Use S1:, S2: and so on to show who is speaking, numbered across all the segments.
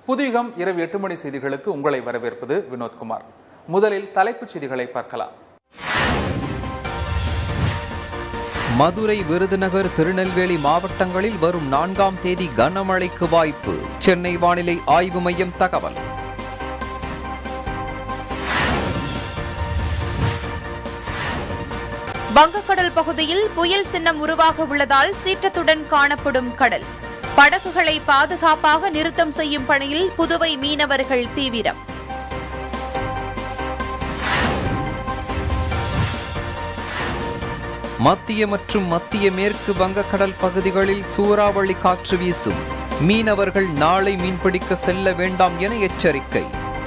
S1: புதுயுகம் இரவு எட்டு மணி செய்திகளுக்கு உங்களை வரவேற்பது வினோத்குமார் முதலில் தலைப்புச் செய்திகளை பார்க்கலாம்
S2: மதுரை விருதுநகர் திருநெல்வேலி மாவட்டங்களில் வரும் நான்காம் தேதி கனமழைக்கு வாய்ப்பு சென்னை வானிலை ஆய்வு மையம் தகவல்
S3: வங்கக்கடல் பகுதியில் புயல் சின்னம் உருவாக உள்ளதால் சீற்றத்துடன் காணப்படும் கடல் படகுகளை பாதுகாப்பாக நிறுத்தம் செய்யும் பணியில் புதுவை மீனவர்கள் தீவிரம்
S2: மத்திய மற்றும் மத்திய மேற்கு வங்கக்கடல் பகுதிகளில் சூறாவளி காற்று வீசும் மீனவர்கள் நாளை மீன்பிடிக்க செல்ல வேண்டாம் என எச்சரிக்கை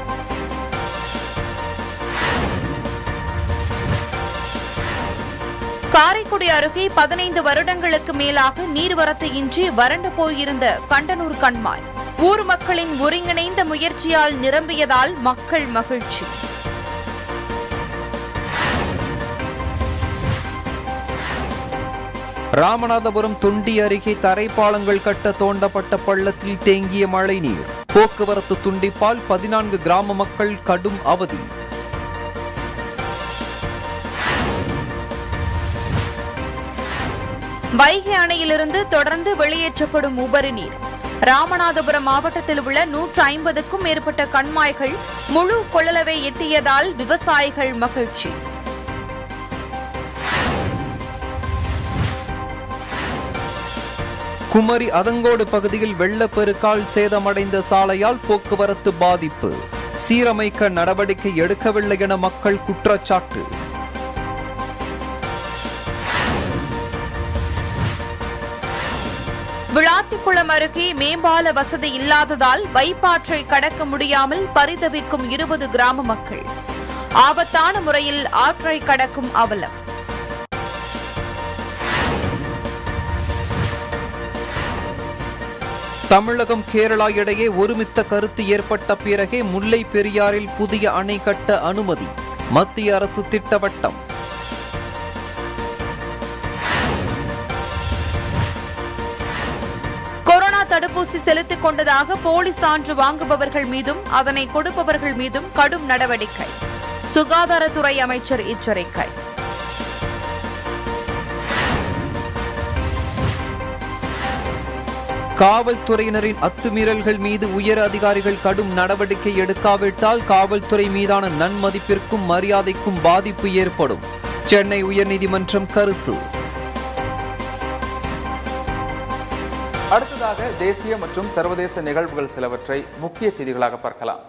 S3: காரைக்குடி அருகே பதினைந்து வருடங்களுக்கு மேலாக நீர்வரத்து இன்றி வறண்டு போயிருந்த கண்டனூர் கண்மாய் ஊர் மக்களின் ஒருங்கிணைந்த முயற்சியால் நிரம்பியதால் மக்கள் மகிழ்ச்சி
S2: ராமநாதபுரம் துண்டி அருகே தரைப்பாலங்கள் கட்ட தோண்டப்பட்ட பள்ளத்தில் தேங்கிய மழைநீர் போக்குவரத்து துண்டிப்பால் பதினான்கு கிராம மக்கள் கடும் அவதி
S3: வைகை அணையிலிருந்து தொடர்ந்து வெளியேற்றப்படும் உபரி நீர் ராமநாதபுரம் மாவட்டத்தில் உள்ள நூற்று ஐம்பதுக்கும் மேற்பட்ட கண்மாய்கள் முழு கொள்ளளவை எட்டியதால் விவசாயிகள் மகிழ்ச்சி
S2: குமரி அதங்கோடு பகுதியில் வெள்ளப்பெருக்கால் சேதமடைந்த சாலையால் போக்குவரத்து பாதிப்பு சீரமைக்க நடவடிக்கை எடுக்கவில்லை என மக்கள் குற்றச்சாட்டு
S3: விளாத்திக்குளம் அருகே மேம்பால வசதி இல்லாததால் வைப்பாற்றை கடக்க முடியாமல் பரிதவிக்கும் இருபது கிராம மக்கள் ஆபத்தான முறையில் ஆற்றை கடக்கும் அவலம்
S2: தமிழகம் கேரளா இடையே ஒருமித்த கருத்து ஏற்பட்ட பிறகே முல்லை பெரியாறில் புதிய அணை கட்ட அனுமதி மத்திய அரசு திட்டவட்டம்
S3: கொரோனா தடுப்பூசி செலுத்திக் கொண்டதாக போலி சான்று வாங்குபவர்கள் மீதும் அதனை கொடுப்பவர்கள் மீதும் கடும் நடவடிக்கை சுகாதாரத்துறை அமைச்சர் எச்சரிக்கை
S2: காவல்துறையினரின் அத்துமீறல்கள் மீது உயர் அதிகாரிகள் கடும் நடவடிக்கை எடுக்காவிட்டால் காவல்துறை மீதான நன்மதிப்பிற்கும் மரியாதைக்கும் பாதிப்பு ஏற்படும் சென்னை உயர்நீதிமன்றம் கருத்து
S1: அடுத்ததாக தேசிய மற்றும் சர்வதேச நிகழ்வுகள் சிலவற்றை முக்கிய செய்திகளாக பார்க்கலாம்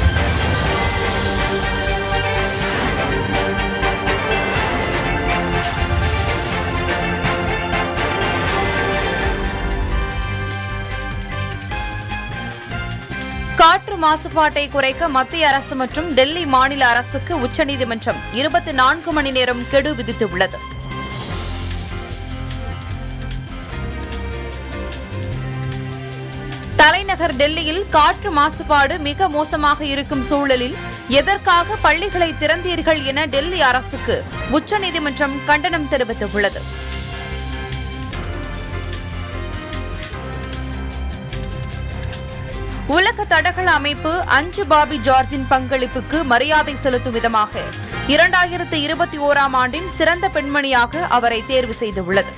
S3: காற்று மாசுபாட்டை குறைக்க மத்திய அரசு மற்றும் டெல்லி மாநில அரசுக்கு உச்சநீதிமன்றம் இருபத்தி நான்கு மணி நேரம் கெடு விதித்துள்ளது தலைநகர் டெல்லியில் காற்று மாசுபாடு மிக மோசமாக இருக்கும் சூழலில் எதற்காக பள்ளிகளை திறந்தீர்கள் என டெல்லி அரசுக்கு உச்சநீதிமன்றம் கண்டனம் தெரிவித்துள்ளது உலக தடகள அமைப்பு அஞ்சு பாபி ஜார்ஜின் பங்களிப்புக்கு மரியாதை செலுத்தும் விதமாக இரண்டாயிரத்து இருபத்தி ஓராம் ஆண்டின் சிறந்த பெண்மணியாக அவரை தேர்வு செய்துள்ளது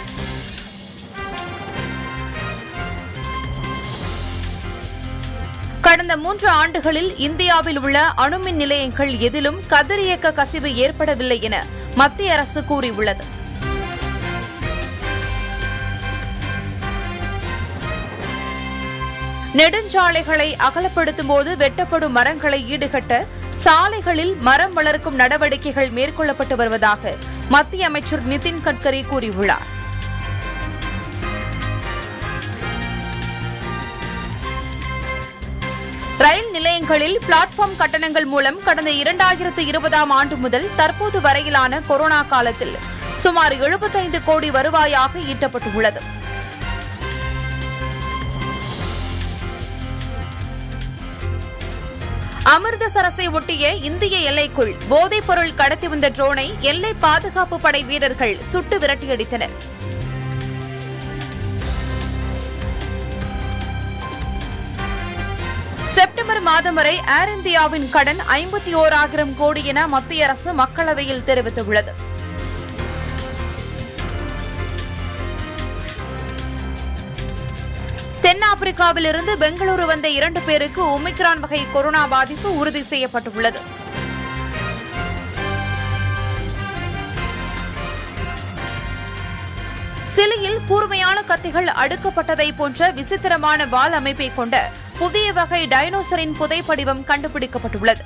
S3: கடந்த மூன்று ஆண்டுகளில் இந்தியாவில் உள்ள அணுமின் நிலையங்கள் எதிலும் கதிரியக்க கசிவு ஏற்படவில்லை என மத்திய அரசு கூறியுள்ளது நெடுஞ்சாலைகளை அகலப்படுத்தும் போது வெட்டப்படும் மரங்களை ஈடுகட்ட சாலைகளில் மரம் வளர்க்கும் நடவடிக்கைகள் மேற்கொள்ளப்பட்டு வருவதாக மத்திய அமைச்சர் நிதின் கட்கரி கூறியுள்ளார் ரயில் நிலையங்களில் பிளாட்ஃபார்ம் கட்டணங்கள் மூலம் கடந்த இரண்டாயிரத்து இருபதாம் ஆண்டு முதல் தற்போது வரையிலான கொரோனா காலத்தில் சுமார் 75 கோடி வருவாயாக ஈட்டப்பட்டுள்ளது அமிர்தசரஸை ஒட்டிய இந்திய எல்லைக்குள் போதைப் பொருள் கடத்தி வந்த ட்ரோனை எல்லை பாதுகாப்பு படை வீரர்கள் சுட்டு விரட்டியடித்தனர் செப்டம்பர் மாதம் வரை ஏர் இந்தியாவின் கடன் ஐம்பத்தி ஓராயிரம் கோடி என மத்திய அரசு மக்களவையில் தெரிவித்துள்ளது தென்னாப்பிரிக்காவில் இருந்து பெங்களூரு வந்த இரண்டு பேருக்கு ஒமிக்ரான் வகை கொரோனா பாதிப்பு உறுதி செய்யப்பட்டுள்ளது சிலியில் கூர்மையான கத்திகள் அடுக்கப்பட்டதை போன்ற விசித்திரமான வால் அமைப்பை கொண்ட புதிய வகை டைனோசரின் புதைப்படிவம் கண்டுபிடிக்கப்பட்டுள்ளது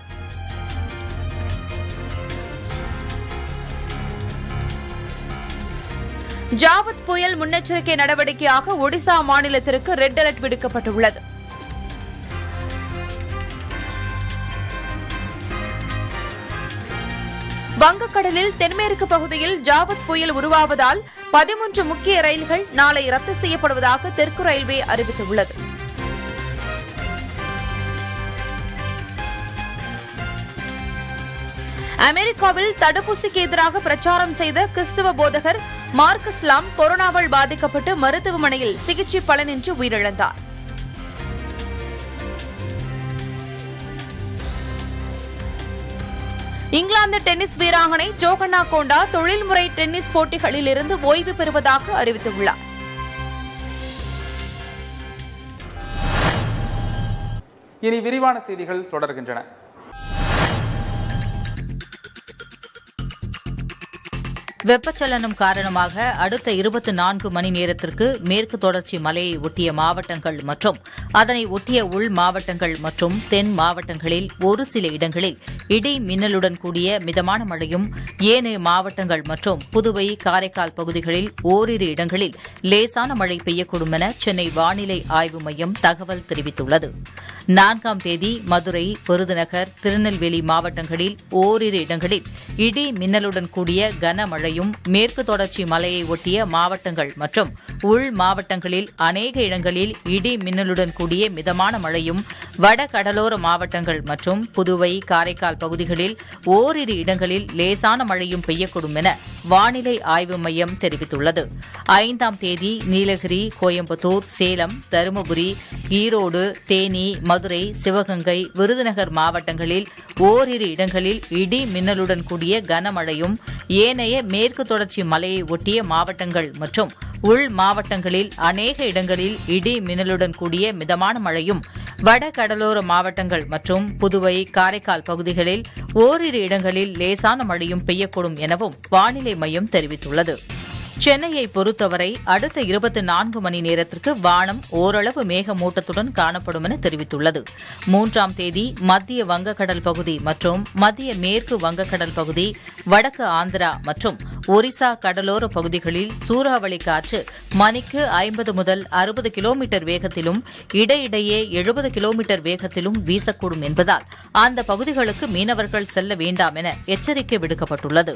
S3: ஜாவத் புயல் முன்னெச்சரிக்கை நடவடிக்கையாக ஒடிசா மாநிலத்திற்கு ரெட் அலர்ட் விடுக்கப்பட்டுள்ளது வங்கக்கடலில் தென்மேற்கு பகுதியில் ஜாவத் புயல் உருவாவதால் பதிமூன்று முக்கிய ரயில்கள் நாளை ரத்து செய்யப்படுவதாக தெற்கு ரயில்வே அறிவித்துள்ளது அமெரிக்காவில் தடுப்பூசிக்கு எதிராக பிரச்சாரம் செய்த கிறிஸ்துவ போதகர் மார்க்ஸ்லாம் கொரோனாவால் பாதிக்கப்பட்டு மருத்துவமனையில் சிகிச்சை பலனின்றி உயிரிழந்தார் இங்கிலாந்து டென்னிஸ் வீராங்கனை ஜோகன்னா கோண்டா தொழில்முறை டென்னிஸ் போட்டிகளில் இருந்து ஓய்வு பெறுவதாக அறிவித்துள்ளார்
S1: இனி விரிவான செய்திகள் தொடர்கின்றன
S4: வெப்பச்சலனம் காரணமாக அடுத்த இருபத்தி நான்கு மணி நேரத்திற்கு மேற்கு தொடர்ச்சி மலையை ஒட்டிய மாவட்டங்கள் மற்றும் அதனை ஒட்டிய உள் மாவட்டங்கள் மற்றும் தென் மாவட்டங்களில் ஒரு சில இடங்களில் இடி மின்னலுடன் கூடிய மிதமான மழையும் ஏனைய மாவட்டங்கள் மற்றும் புதுவை காரைக்கால் பகுதிகளில் ஓரிரு இடங்களில் லேசான மழை பெய்யக்கூடும் என சென்னை வானிலை ஆய்வு மையம் தகவல் தெரிவித்துள்ளது நான்காம் தேதி மதுரை விருதுநகர் திருநெல்வேலி மாவட்டங்களில் ஓரிரு இடங்களில் இடி மின்னலுடன் கூடிய கனமழையும் மேற்கு தொடர்ச்சி மலையை ஒட்டிய மாவட்டங்கள் மற்றும் உள் மாவட்டங்களில் அநேக இடங்களில் இடி மின்னலுடன் கூடிய மிதமான மழையும் வட கடலோர மாவட்டங்கள் மற்றும் புதுவை காரைக்கால் பகுதிகளில் ஓரிரு இடங்களில் லேசான மழையும் பெய்யக்கூடும் என வானிலை ஆய்வு மையம் தெரிவித்துள்ளது ஐந்தாம் தேதி நீலகிரி கோயம்புத்தூர் சேலம் தருமபுரி ஈரோடு தேனி மதுரை சிவகங்கை விருதுநகர் மாவட்டங்களில் ஓரிரு இடங்களில் இடி மின்னலுடன் கூடிய கனமழையும் ஏனைய மேற்கு தொடர்ச்சி மலையை ஒட்டிய மாவட்டங்கள் மற்றும் உள் மாவட்டங்களில் அநேக இடங்களில் இடி மின்னலுடன் கூடிய மிதமான மழையும் வட கடலோர மாவட்டங்கள் மற்றும் புதுவை காரைக்கால் பகுதிகளில் ஓரிரு இடங்களில் லேசான மழையும் பெய்யக்கூடும் எனவும் வானிலை மையம் தெரிவித்துள்ளது சென்னையை பொறுத்தவரை அடுத்த இருபத்தி நான்கு மணி நேரத்திற்கு வானம் ஓரளவு மேகமூட்டத்துடன் காணப்படும் என தெரிவித்துள்ளது மூன்றாம் தேதி மத்திய வங்கக்கடல் பகுதி மற்றும் மத்திய மேற்கு வங்கக்கடல் பகுதி வடக்கு ஆந்திரா மற்றும் ஒரிசா கடலோர பகுதிகளில் சூறாவளி காற்று மணிக்கு ஐம்பது முதல் அறுபது கிலோமீட்டர் வேகத்திலும் இடையிடையே எழுபது கிலோமீட்டர் வேகத்திலும் வீசக்கூடும் என்பதால் அந்த பகுதிகளுக்கு மீனவர்கள் செல்ல வேண்டாம் என எச்சரிக்கை விடுக்கப்பட்டுள்ளது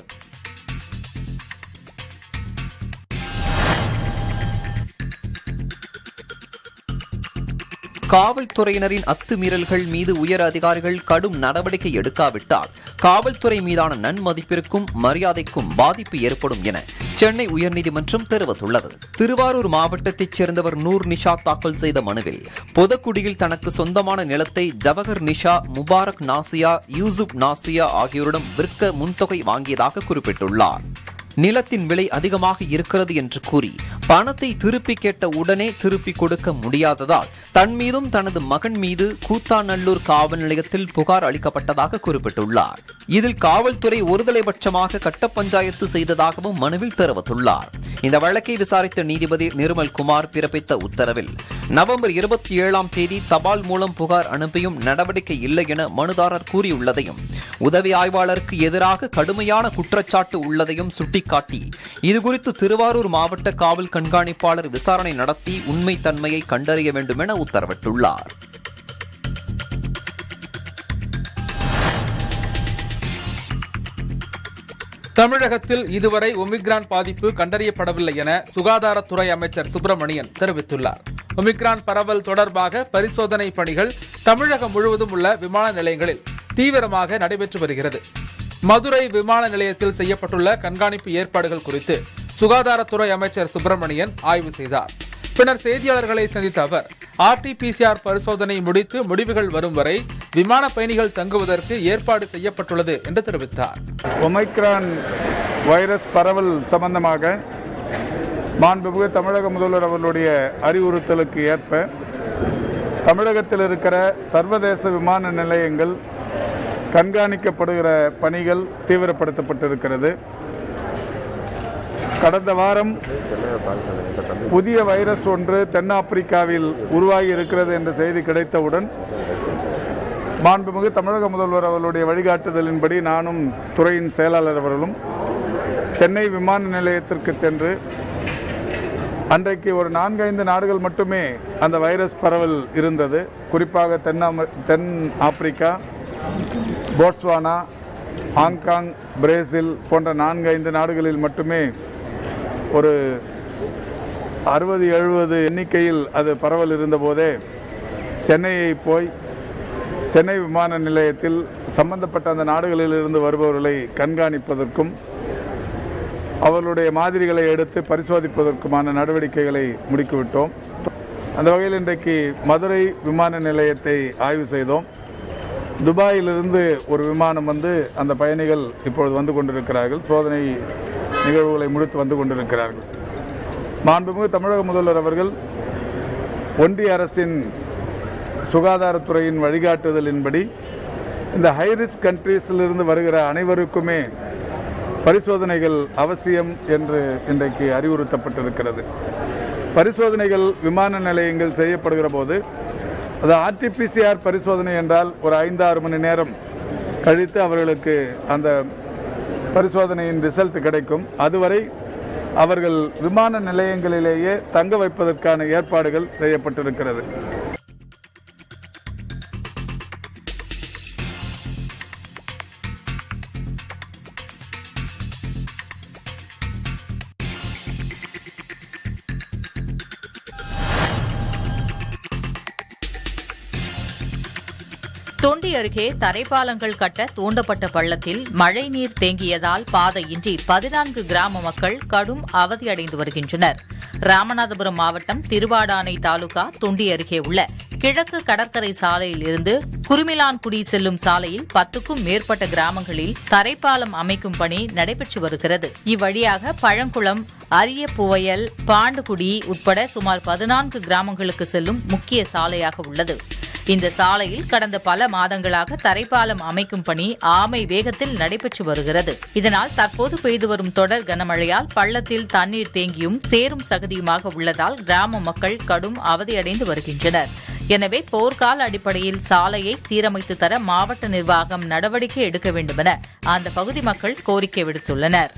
S2: காவல்துறையினரின் அத்துமீறல்கள் மீது உயர் அதிகாரிகள் கடும் நடவடிக்கை எடுக்காவிட்டால் காவல்துறை மீதான நன்மதிப்பிற்கும் மரியாதைக்கும் பாதிப்பு ஏற்படும் என சென்னை உயர்நீதிமன்றம் தெரிவித்துள்ளது திருவாரூர் மாவட்டத்தைச் சேர்ந்தவர் நூர் நிஷா தாக்கல் செய்த மனுவில் பொதக்குடியில் தனக்கு சொந்தமான நிலத்தை ஜவஹர் நிஷா முபாரக் நாசியா யூசுப் நாசியா ஆகியோரிடம் விற்க முன்தொகை வாங்கியதாக குறிப்பிட்டுள்ளார் நிலத்தின் விலை அதிகமாக இருக்கிறது என்று கூறி பணத்தை திருப்பி கேட்ட உடனே திருப்பி கொடுக்க முடியாததால் தன் மீதும் தனது மகன் மீது கூத்தாநல்லூர் காவல் நிலையத்தில் புகார் அளிக்கப்பட்டதாக குறிப்பிட்டுள்ளார் இதில் காவல்துறை ஒருதலைபட்சமாக கட்ட பஞ்சாயத்து செய்ததாகவும் மனுவில் தெரிவித்துள்ளார் இந்த வழக்கை விசாரித்த நீதிபதி நிர்மல் குமார் பிறப்பித்த உத்தரவில் நவம்பர் இருபத்தி ஏழாம் தேதி தபால் மூலம் புகார் அனுப்பியும் நடவடிக்கை இல்லை என மனுதாரர் கூறியுள்ளதையும் உதவி ஆய்வாளருக்கு எதிராக கடுமையான குற்றச்சாட்டு உள்ளதையும் சுட்டிக்காட்டி இதுகுறித்து திருவாரூர் மாவட்ட காவல் கண்காணிப்பாளர் விசாரணை நடத்தி உண்மை தன்மையை கண்டறிய வேண்டும் என உத்தரவிட்டுள்ளார்
S1: தமிழகத்தில் இதுவரை ஒமிக்ரான் பாதிப்பு கண்டறியப்படவில்லை என சுகாதாரத்துறை அமைச்சர் சுப்பிரமணியன் தெரிவித்துள்ளார் ஒமிக்ரான் பரவல் தொடர்பாக பரிசோதனை பணிகள் தமிழகம் முழுவதும் உள்ள விமான நிலையங்களில் தீவிரமாக நடைபெற்று வருகிறது மதுரை விமான நிலையத்தில் செய்யப்பட்டுள்ள கண்காணிப்பு ஏற்பாடுகள் குறித்து சுகாதாரத்துறை அமைச்சர் சுப்பிரமணியன் ஆய்வு செய்தார் பின்னர் செய்தியாளர்களை சந்தித்த அவர் ஆர்டிபிசிஆர் பரிசோதனை முடித்து முடிவுகள் வரும் வரை விமான பயணிகள் தங்குவதற்கு ஏற்பாடு செய்யப்பட்டுள்ளது என்று தெரிவித்தார்
S5: ஒமைக்ரான் வைரஸ் பரவல் சம்பந்தமாக மாண்புமிகு தமிழக முதல்வர் அவர்களுடைய அறிவுறுத்தலுக்கு ஏற்ப தமிழகத்தில் இருக்கிற சர்வதேச விமான நிலையங்கள் கண்காணிக்கப்படுகிற பணிகள் தீவிரப்படுத்தப்பட்டிருக்கிறது கடந்த வாரம் புதிய வைரஸ் ஒன்று தென்னாப்பிரிக்காவில் உருவாகி இருக்கிறது என்ற செய்தி கிடைத்தவுடன் மாண்புமிகு தமிழக முதல்வர் அவர்களுடைய வழிகாட்டுதலின்படி நானும் துறையின் செயலாளர் அவர்களும் சென்னை விமான நிலையத்திற்கு சென்று அன்றைக்கு ஒரு நான்கைந்து நாடுகள் மட்டுமே அந்த வைரஸ் பரவல் இருந்தது குறிப்பாக தென்னாம தென் ஆப்பிரிக்கா போட்ஸ்வானா ஹாங்காங் பிரேசில் போன்ற நான்கு ஐந்து நாடுகளில் மட்டுமே ஒரு அறுபது எழுபது எண்ணிக்கையில் அது பரவல் இருந்தபோதே சென்னையை போய் சென்னை விமான நிலையத்தில் சம்பந்தப்பட்ட அந்த நாடுகளிலிருந்து வருபவர்களை கண்காணிப்பதற்கும் அவர்களுடைய மாதிரிகளை எடுத்து பரிசோதிப்பதற்குமான நடவடிக்கைகளை முடுக்கிவிட்டோம் அந்த வகையில் இன்றைக்கு மதுரை விமான நிலையத்தை ஆய்வு செய்தோம் துபாயிலிருந்து ஒரு விமானம் வந்து அந்த பயணிகள் இப்பொழுது வந்து கொண்டிருக்கிறார்கள் சோதனை நிகழ்வுகளை முடித்து வந்து கொண்டிருக்கிறார்கள் மாண்புமிகு தமிழக முதல்வர் அவர்கள் ஒன்றிய அரசின் சுகாதாரத்துறையின் வழிகாட்டுதலின்படி இந்த ஹைரிஸ்க் கண்ட்ரீஸிலிருந்து வருகிற அனைவருக்குமே பரிசோதனைகள் அவசியம் என்று இன்றைக்கு அறிவுறுத்தப்பட்டிருக்கிறது பரிசோதனைகள் விமான நிலையங்கள் செய்யப்படுகிற போது அது ஆர்டிபிசிஆர் பரிசோதனை என்றால் ஒரு ஐந்தாறு மணி நேரம் கழித்து அவர்களுக்கு அந்த பரிசோதனையின் ரிசல்ட் கிடைக்கும் அதுவரை அவர்கள் விமான நிலையங்களிலேயே தங்க வைப்பதற்கான ஏற்பாடுகள் செய்யப்பட்டிருக்கிறது
S4: தொண்டி அருகே தரைப்பாலங்கள் கட்ட தூண்டப்பட்ட பள்ளத்தில் மழைநீர் தேங்கியதால் பாதையின்றி பதினான்கு கிராம மக்கள் கடும் அவதியடைந்து வருகின்றனர் ராமநாதபுரம் மாவட்டம் திருவாடானை தாலுகா தொண்டி அருகே உள்ள கிழக்கு கடற்கரை சாலையில் இருந்து குருமிலான்குடி செல்லும் சாலையில் பத்துக்கும் மேற்பட்ட கிராமங்களில் தரைப்பாலம் அமைக்கும் பணி நடைபெற்று வருகிறது இவ்வழியாக பழங்குளம் அரிய புவையல் பாண்டுகுடி உட்பட சுமார் பதினான்கு கிராமங்களுக்கு செல்லும் முக்கிய சாலையாக உள்ளது இந்த சாலையில் கடந்த பல மாதங்களாக தரைப்பாலம் அமைக்கும் பணி ஆமை வேகத்தில் நடைபெற்று வருகிறது இதனால் தற்போது பெய்து வரும் தொடர் கனமழையால் பள்ளத்தில் தண்ணீர் தேங்கியும் சேரும் சகதியுமாக உள்ளதால் கிராம மக்கள் கடும் அவதியடைந்து வருகின்றனர் எனவே போர்க்கால அடிப்படையில் சாலையை சீரமைத்து தர மாவட்ட நிர்வாகம் நடவடிக்கை எடுக்க வேண்டுமென அந்த பகுதி மக்கள் கோரிக்கை விடுத்துள்ளனர்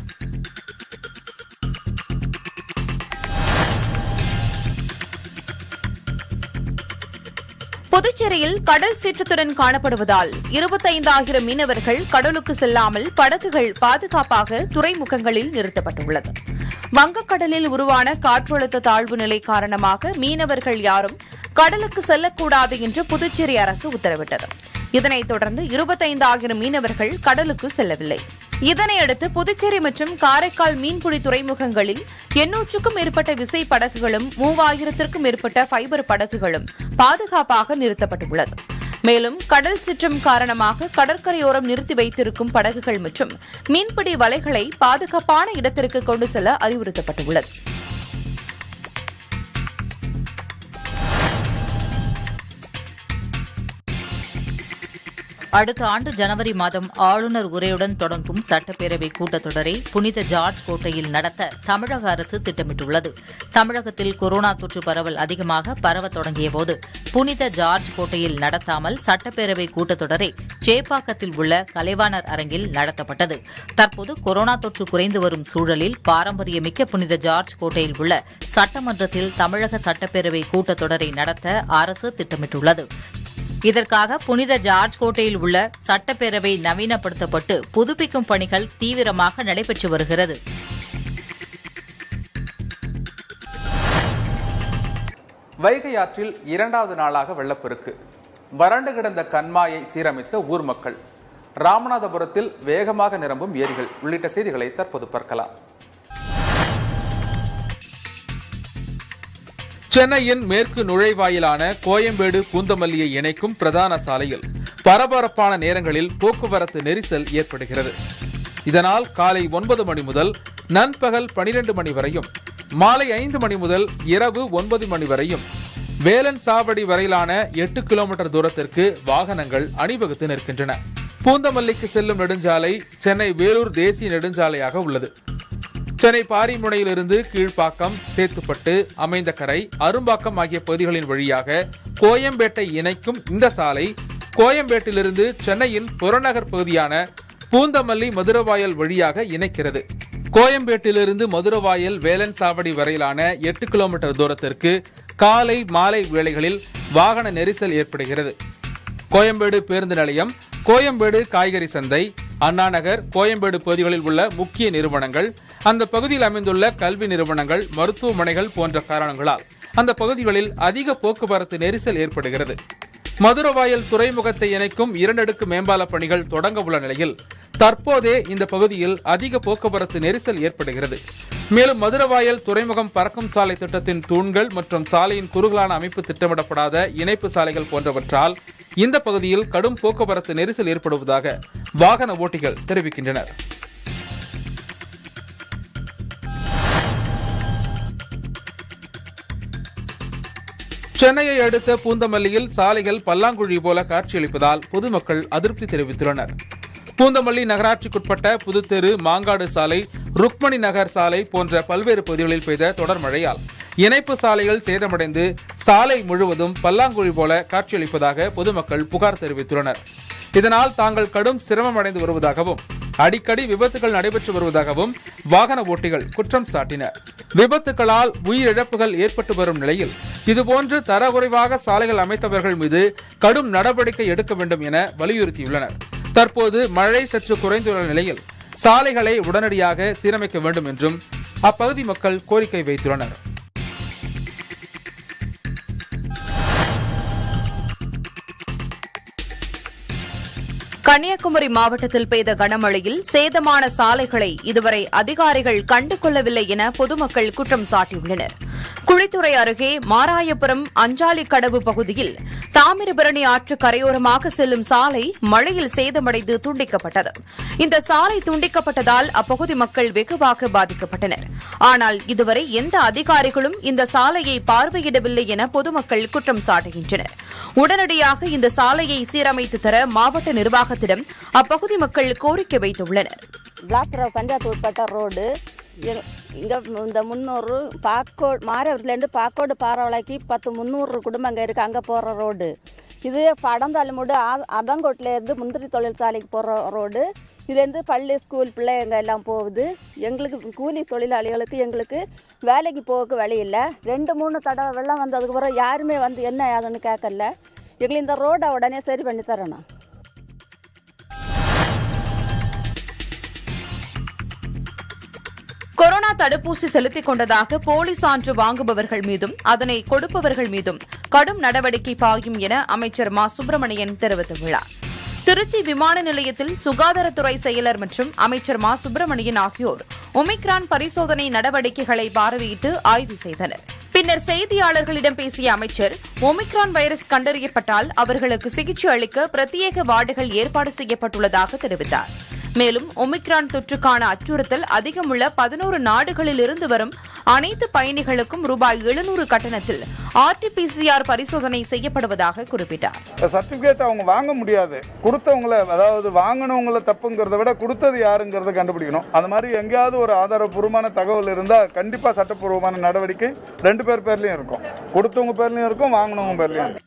S3: புதுச்சேரியில் கடல் சீற்றத்துடன் காணப்படுவதால் இருபத்தைந்தாயிரம் மீனவர்கள் கடலுக்கு செல்லாமல் படகுகள் பாதுகாப்பாக துறைமுகங்களில் நிறுத்தப்பட்டுள்ளது வங்கக்கடலில் உருவான காற்றழுத்த தாழ்வு நிலை காரணமாக மீனவர்கள் யாரும் கடலுக்கு செல்லக்கூடாது என்று புதுச்சேரி அரசு உத்தரவிட்டது இதனைத் தொடர்ந்து இருபத்தைந்தாயிரம் மீனவர்கள் கடலுக்கு செல்லவில்லை இதனையடுத்து புதுச்சேரி மற்றும் காரைக்கால் மீன்பிடி துறைமுகங்களில் எண்ணூற்றுக்கும் மேற்பட்ட விசை படகுகளும் மூவாயிரத்திற்கும் மேற்பட்ட ஃபைபர் படகுகளும் பாதுகாப்பாக நிறுத்தப்பட்டுள்ளது மேலும் கடல் சீற்றம் காரணமாக கடற்கரையோரம் நிறுத்தி வைத்திருக்கும் படகுகள் மற்றும் மீன்பிடி வலைகளை பாதுகாப்பான இடத்திற்கு கொண்டு செல்ல அறிவுறுத்தப்பட்டுள்ளது
S4: அடுத்த ஆண்டு ஜனவரி மாதம் ஆளுநர் உரையுடன் தொடங்கும் சட்டப்பேரவை கூட்டத்தொடரை புனித ஜார்ஜ் கோட்டையில் நடத்த தமிழக அரசு திட்டமிட்டுள்ளது தமிழகத்தில் கொரோனா தொற்று பரவல் அதிகமாக பரவத் தொடங்கியபோது புனித ஜார்ஜ் கோட்டையில் நடத்தாமல் சட்டப்பேரவை கூட்டத்தொடரை சேப்பாக்கத்தில் உள்ள கலைவாணர் அரங்கில் நடத்தப்பட்டது தற்போது கொரோனா தொற்று குறைந்து வரும் சூழலில் பாரம்பரியமிக்க புனித ஜார்ஜ் கோட்டையில் உள்ள சட்டமன்றத்தில் தமிழக சட்டப்பேரவை கூட்டத்தொடரை நடத்த அரசு திட்டமிட்டுள்ளது இதற்காக புனித ஜார்ஜ் கோட்டையில் உள்ள சட்டப்பேரவை நவீனப்படுத்தப்பட்டு புதுப்பிக்கும் பணிகள் தீவிரமாக நடைபெற்று வருகிறது
S1: வைகை ஆற்றில் இரண்டாவது நாளாக வெள்ளப்பெருக்கு வறண்டு கிடந்த கண்மாயை சீரமைத்த ஊர் மக்கள் ராமநாதபுரத்தில் வேகமாக நிரம்பும் ஏரிகள் உள்ளிட்ட செய்திகளை தற்போது பார்க்கலாம் சென்னையின் மேற்கு நுழைவாயிலான கோயம்பேடு பூந்தமல்லியை இணைக்கும் பிரதான சாலையில் பரபரப்பான நேரங்களில் போக்குவரத்து நெரிசல் ஏற்படுகிறது இதனால் காலை ஒன்பது மணி முதல் நண்பகல் பனிரெண்டு மணி வரையும் மாலை ஐந்து மணி முதல் இரவு ஒன்பது மணி வரையும் வேலன் சாவடி வரையிலான எட்டு கிலோமீட்டர் தூரத்திற்கு வாகனங்கள் அணிவகுத்து நிற்கின்றன பூந்தமல்லிக்கு செல்லும் நெடுஞ்சாலை சென்னை வேலூர் தேசிய நெடுஞ்சாலையாக உள்ளது சென்னை பாரிமுனையிலிருந்து கீழ்ப்பாக்கம் சேத்துப்பட்டு அமைந்தகரை அரும்பாக்கம் ஆகிய பகுதிகளின் வழியாக கோயம்பேட்டை இணைக்கும் இந்த சாலை கோயம்பேட்டிலிருந்து சென்னையின் புறநகர் பகுதியான பூந்தமல்லி மதுரவாயல் வழியாக இணைக்கிறது கோயம்பேட்டிலிருந்து மதுரவாயல் வேலன் சாவடி வரையிலான எட்டு கிலோமீட்டர் தூரத்திற்கு காலை மாலை வேளைகளில் வாகன நெரிசல் ஏற்படுகிறது கோயம்பேடு பேருந்து நிலையம் கோயம்பேடு காய்கறி சந்தை அண்ணா நகர் கோயம்பேடு பகுதிகளில் உள்ள முக்கிய நிறுவனங்கள் அந்த பகுதியில் அமைந்துள்ள கல்வி நிறுவனங்கள் மருத்துவமனைகள் போன்ற காரணங்களால் அந்த பகுதிகளில் அதிக போக்குவரத்து நெரிசல் ஏற்படுகிறது மதுரவாயல் துறைமுகத்தை இணைக்கும் இரண்டடுக்கு மேம்பால பணிகள் தொடங்க உள்ள நிலையில் தற்போதே இந்த பகுதியில் அதிக போக்குவரத்து நெரிசல் ஏற்படுகிறது மேலும் மதுரவாயல் துறைமுகம் பறக்கும் சாலை திட்டத்தின் தூண்கள் மற்றும் சாலையின் குறுகலான அமைப்பு திட்டமிடப்படாத இணைப்பு சாலைகள் போன்றவற்றால் இந்த பகுதியில் கடும் போக்குவரத்து நெரிசல் ஏற்படுவதாக வாகன ஓட்டிகள் தெரிவிக்கின்றனர் சென்னையை அடுத்த பூந்தமல்லியில் சாலைகள் பல்லாங்குழி போல காட்சியளிப்பதால் பொதுமக்கள் அதிருப்தி தெரிவித்துள்ளனர் பூந்தமல்லி நகராட்சிக்குட்பட்ட புதுத்தெரு மாங்காடு சாலை ருக்மணி நகர் சாலை போன்ற பல்வேறு பகுதிகளில் பெய்த தொடர் மழையால் இணைப்பு சாலைகள் சேதமடைந்து சாலை முழுவதும் பல்லாங்குழி போல காட்சியளிப்பதாக பொதுமக்கள் புகார் தெரிவித்துள்ளனர் இதனால் தாங்கள் கடும் சிரமம் அடைந்து வருவதாகவும் அடிக்கடி விபத்துகள் நடைபெற்று வருவதாகவும் வாகன ஓட்டிகள் குற்றம் சாட்டினர் விபத்துகளால் உயிரிழப்புகள் ஏற்பட்டு வரும் நிலையில் இதுபோன்று தரக்குறைவாக சாலைகள் அமைத்தவர்கள் மீது கடும் நடவடிக்கை எடுக்க வேண்டும் என வலியுறுத்தியுள்ளனர் தற்போது மழை சற்று குறைந்துள்ள நிலையில் சாலைகளை உடனடியாக சீரமைக்க வேண்டும் என்றும் அப்பகுதி மக்கள் கோரிக்கை வைத்துள்ளனர்
S3: கன்னியாகுமரி மாவட்டத்தில் பெய்த கனமழையில் சேதமான சாலைகளை இதுவரை அதிகாரிகள் கண்டு கொள்ளவில்லை என பொதுமக்கள் குற்றம் சாட்டியுள்ளனர் குழித்துறை அருகே மாராயபுரம் அஞ்சாலி கடவு பகுதியில் தாமிரபரணி ஆற்று கரையோரமாக செல்லும் சாலை மழையில் சேதமடைந்து துண்டிக்கப்பட்டது இந்த சாலை துண்டிக்கப்பட்டதால் அப்பகுதி மக்கள் வெகுவாக பாதிக்கப்பட்டனர் ஆனால் இதுவரை எந்த அதிகாரிகளும் இந்த சாலையை பார்வையிடவில்லை என பொதுமக்கள் குற்றம் சாட்டுகின்றனர் உடனடியாக இந்த சாலையை சீரமைத்து தர மாவட்ட நிர்வாகத்திடம் அப்பகுதி மக்கள் கோரிக்கை வைத்துள்ளனர்
S6: பிளாஸ்டர் பஞ்சாயத்து உட்பட்ட ரோடு இங்கே இந்த முந்நூறு பாக்கோடு மாரவரத்துலேருந்து பாக்கோடு பாரவளைக்கு பத்து முந்நூறு குடும்பங்க இருக்குது அங்கே போகிற ரோடு இது படந்தாலுமூடு அதங்கோட்டிலேருந்து முந்திரி தொழிற்சாலைக்கு போகிற ரோடு இதுலேருந்து பள்ளி ஸ்கூல் பிள்ளைங்க எல்லாம் போகுது எங்களுக்கு கூலி தொழிலாளிகளுக்கு எங்களுக்கு வேலைக்கு போக வழி இல்லை ரெண்டு மூணு தடவை வெள்ளம் வந்ததுக்கு பிறகு யாருமே வந்து என்ன ஏதுன்னு கேட்கல எங்களுக்கு இந்த ரோடை உடனே சரி பண்ணி தரணும்
S3: கொரோனா தடுப்பூசி செலுத்திக் கொண்டதாக போலி சான்று வாங்குபவர்கள் மீதும் அதனை கொடுப்பவர்கள் மீதும் கடும் நடவடிக்கை பாயும் என அமைச்சர் மா சுப்பிரமணியன் தெரிவித்துள்ளார் திருச்சி விமான நிலையத்தில் சுகாதாரத்துறை செயலர் மற்றும் அமைச்சர் மா சுப்பிரமணியன் ஆகியோர் ஒமிக்ரான் பரிசோதனை நடவடிக்கைகளை பார்வையிட்டு ஆய்வு செய்தனர் பின்னர் செய்தியாளர்களிடம் பேசிய அமைச்சர் ஒமிக்ரான் வைரஸ் கண்டறியப்பட்டால் அவர்களுக்கு சிகிச்சை அளிக்க பிரத்யேக வார்டுகள் ஏற்பாடு செய்யப்பட்டுள்ளதாக தெரிவித்தார் மேலும் ஒமிக்ரான் தொற்றுக்கான அச்சுறுத்தல் அதிகமுள்ள பதினோரு நாடுகளில் இருந்து வரும் அனைத்து பயணிகளுக்கும் ரூபாய் எழுநூறு கட்டணத்தில் ஆர்டிபிசிஆர் பரிசோதனை செய்யப்படுவதாக குறிப்பிட்டார்
S5: சர்டிபிகேட் அவங்க வாங்க முடியாது கொடுத்தவங்கள அதாவது வாங்கினவங்கள தப்புங்கிறத விட கொடுத்தது யாருங்கிறத கண்டுபிடிக்கணும் அது மாதிரி எங்கேயாவது ஒரு ஆதாரப்பூர்வமான தகவல் இருந்தால் கண்டிப்பாக சட்டப்பூர்வமான நடவடிக்கை ரெண்டு பேர் பேர்லையும் இருக்கும் கொடுத்தவங்க பேர்லையும் இருக்கும் வாங்கினவங்க பேர்லையும் இருக்கும்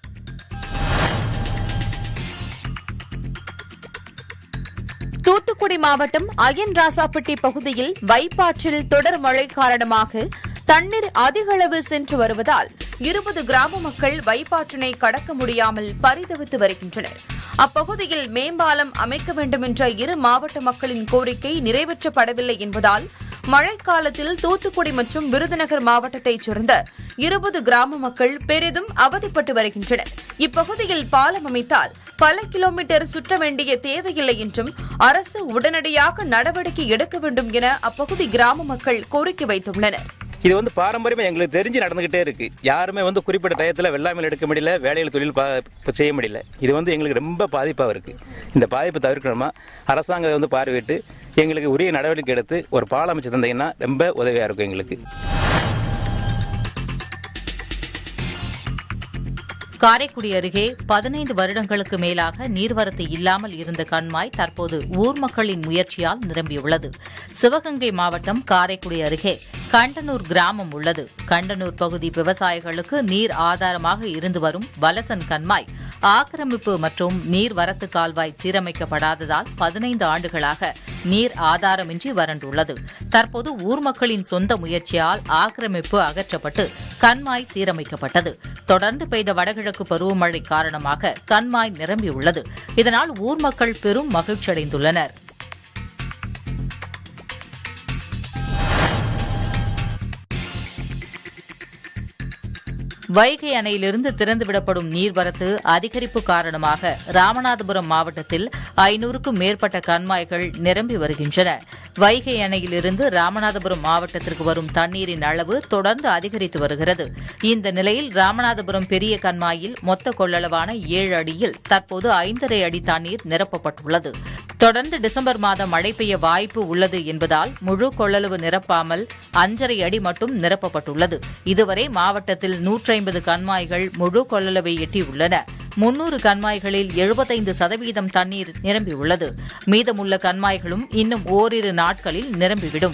S3: தூத்துக்குடி மாவட்டம் அயன் ராசாப்பட்டி பகுதியில் வைப்பாற்றில் தொடர் மழை காரணமாக தண்ணீர் அதிக அளவில் சென்று வருவதால் இருபது கிராம மக்கள் வைப்பாற்றினை கடக்க முடியாமல் பரிதவித்து வருகின்றனர் அப்பகுதியில் மேம்பாலம் அமைக்க வேண்டும் என்ற இரு மாவட்ட மக்களின் கோரிக்கை நிறைவேற்றப்படவில்லை என்பதால் மழைக்காலத்தில் தூத்துக்குடி மற்றும் விருதுநகர் மாவட்டத்தைச் சேர்ந்த இருபது கிராம மக்கள் பெரிதும் அவதிப்பட்டு வருகின்றனர் இப்பகுதியில் பாலம் அமைத்தால் பல கிலோமீட்டர் சுற்ற வேண்டிய தேவையில்லை என்றும் அரசு உடனடியாக நடவடிக்கை எடுக்க வேண்டும் என அப்பகுதி கிராம மக்கள் கோரிக்கை வைத்துள்ளனர்
S7: இது வந்து பாரம்பரியமா எங்களுக்கு தெரிஞ்சு நடந்துகிட்டே இருக்கு யாருமே வந்து குறிப்பிட்ட டயத்தில் வெள்ளாமையில் எடுக்க முடியல வேலையில் தொழில் பா- இப்ப செய்ய முடியல இது வந்து எங்களுக்கு ரொம்ப பாதிப்பாக இருக்கு இந்த பாதிப்பை தவிர்க்கணுமா அரசாங்கம் வந்து பார்வையிட்டு எங்களுக்கு உரிய நடவடிக்கை எடுத்து ஒரு பாலம் அமைச்சு தந்தீங்கன்னா ரொம்ப உதவியா இருக்கும் எங்களுக்கு
S4: காரைக்குடி அருகே பதினைந்து வருடங்களுக்கு மேலாக நீர்வரத்து இல்லாமல் இருந்த கண்மாய் தற்போது ஊர் மக்களின் முயற்சியால் நிரம்பியுள்ளது சிவகங்கை மாவட்டம் காரைக்குடி அருகே கண்டனூர் கிராமம் உள்ளது கண்டனூர் பகுதி விவசாயிகளுக்கு நீர் ஆதாரமாக இருந்து வரும் வலசன் கண்மாய் ஆக்கிரமிப்பு மற்றும் நீர்வரத்து கால்வாய் சீரமைக்கப்படாததால் பதினைந்து ஆண்டுகளாக நீர் ஆதாரமின்றி வறண்டுள்ளது தற்போது ஊர் மக்களின் சொந்த முயற்சியால் ஆக்கிரமிப்பு அகற்றப்பட்டு கண்மாய் சீரமைக்கப்பட்டது தொடர்ந்து பெய்த வடகிழக்கு பருவமழை காரணமாக கண்மாய் நிரம்பியுள்ளது இதனால் ஊர் மக்கள் பெரும் மகிழ்ச்சியடைந்துள்ளனர் வைகை அணையிலிருந்து திறந்துவிடப்படும் நீர்வரத்து அதிகரிப்பு காரணமாக ராமநாதபுரம் மாவட்டத்தில் ஐநூறுக்கும் மேற்பட்ட கண்மாய்கள் நிரம்பி வருகின்றன வைகை அணையிலிருந்து ராமநாதபுரம் மாவட்டத்திற்கு வரும் தண்ணீரின் அளவு தொடர்ந்து அதிகரித்து வருகிறது இந்த நிலையில் ராமநாதபுரம் பெரிய கண்மாயில் மொத்த கொள்ளளவான ஏழு அடியில் தற்போது ஐந்தரை அடி தண்ணீர் நிரப்பப்பட்டுள்ளது தொடர்ந்து டிசம்பர் மாதம் மழை பெய்ய வாய்ப்பு உள்ளது என்பதால் முழு கொள்ளளவு நிரப்பாமல் அஞ்சரை அடி மட்டும் நிரப்பப்பட்டுள்ளது இதுவரை மாவட்டத்தில் நூற்றி ஐம்பது கண்மாய்கள் முழு கொள்ளளவை எட்டியுள்ளன முன்னூறு கண்மாய்களில் எழுபத்தைந்து சதவீதம் தண்ணீர் நிரம்பியுள்ளது மீதமுள்ள கண்மாய்களும் இன்னும் ஓரிரு நாட்களில் நிரம்பிவிடும்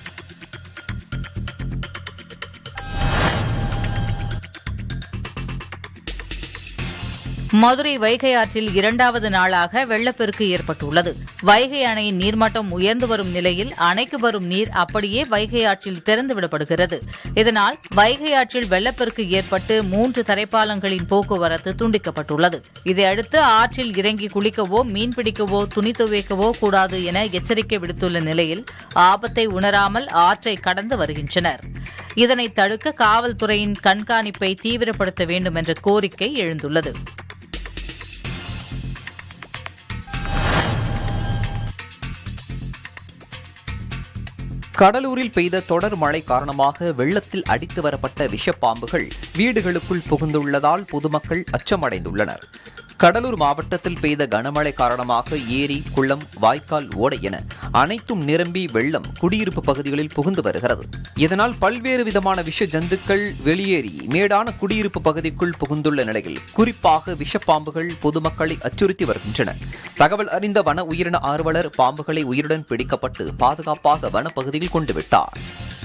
S4: மதுரை வைகை ஆற்றில் இரண்டாவது நாளாக வெள்ளப்பெருக்கு ஏற்பட்டுள்ளது வைகை அணையின் நீர்மட்டம் உயர்ந்து வரும் நிலையில் அணைக்கு வரும் நீர் அப்படியே வைகை ஆற்றில் திறந்துவிடப்படுகிறது இதனால் வைகை ஆற்றில் வெள்ளப்பெருக்கு ஏற்பட்டு மூன்று தரைப்பாலங்களின் போக்குவரத்து துண்டிக்கப்பட்டுள்ளது இதையடுத்து ஆற்றில் இறங்கி குளிக்கவோ மீன்பிடிக்கவோ துணி துவைக்கவோ கூடாது என எச்சரிக்கை விடுத்துள்ள நிலையில் ஆபத்தை உணராமல் ஆற்றை கடந்து வருகின்றனர் இதனை தடுக்க காவல்துறையின் கண்காணிப்பை தீவிரப்படுத்த வேண்டும் என்ற கோரிக்கை எழுந்துள்ளது
S2: கடலூரில் பெய்த தொடர் மழை காரணமாக வெள்ளத்தில் அடித்து வரப்பட்ட விஷப்பாம்புகள் வீடுகளுக்குள் புகுந்துள்ளதால் பொதுமக்கள் அச்சமடைந்துள்ளனர் கடலூர் மாவட்டத்தில் பெய்த கனமழை காரணமாக ஏரி குளம் வாய்க்கால் ஓடை என அனைத்தும் நிரம்பி வெள்ளம் குடியிருப்பு பகுதிகளில் புகுந்து வருகிறது இதனால் பல்வேறு விதமான விஷ ஜந்துக்கள் வெளியேறி மேடான குடியிருப்பு பகுதிக்குள் புகுந்துள்ள நிலையில் குறிப்பாக விஷப்பாம்புகள் பொதுமக்களை அச்சுறுத்தி வருகின்றன தகவல் அறிந்த வன உயிரின ஆர்வலர் பாம்புகளை உயிருடன் பிடிக்கப்பட்டு பாதுகாப்பாக வனப்பகுதியில் கொண்டு விட்டார்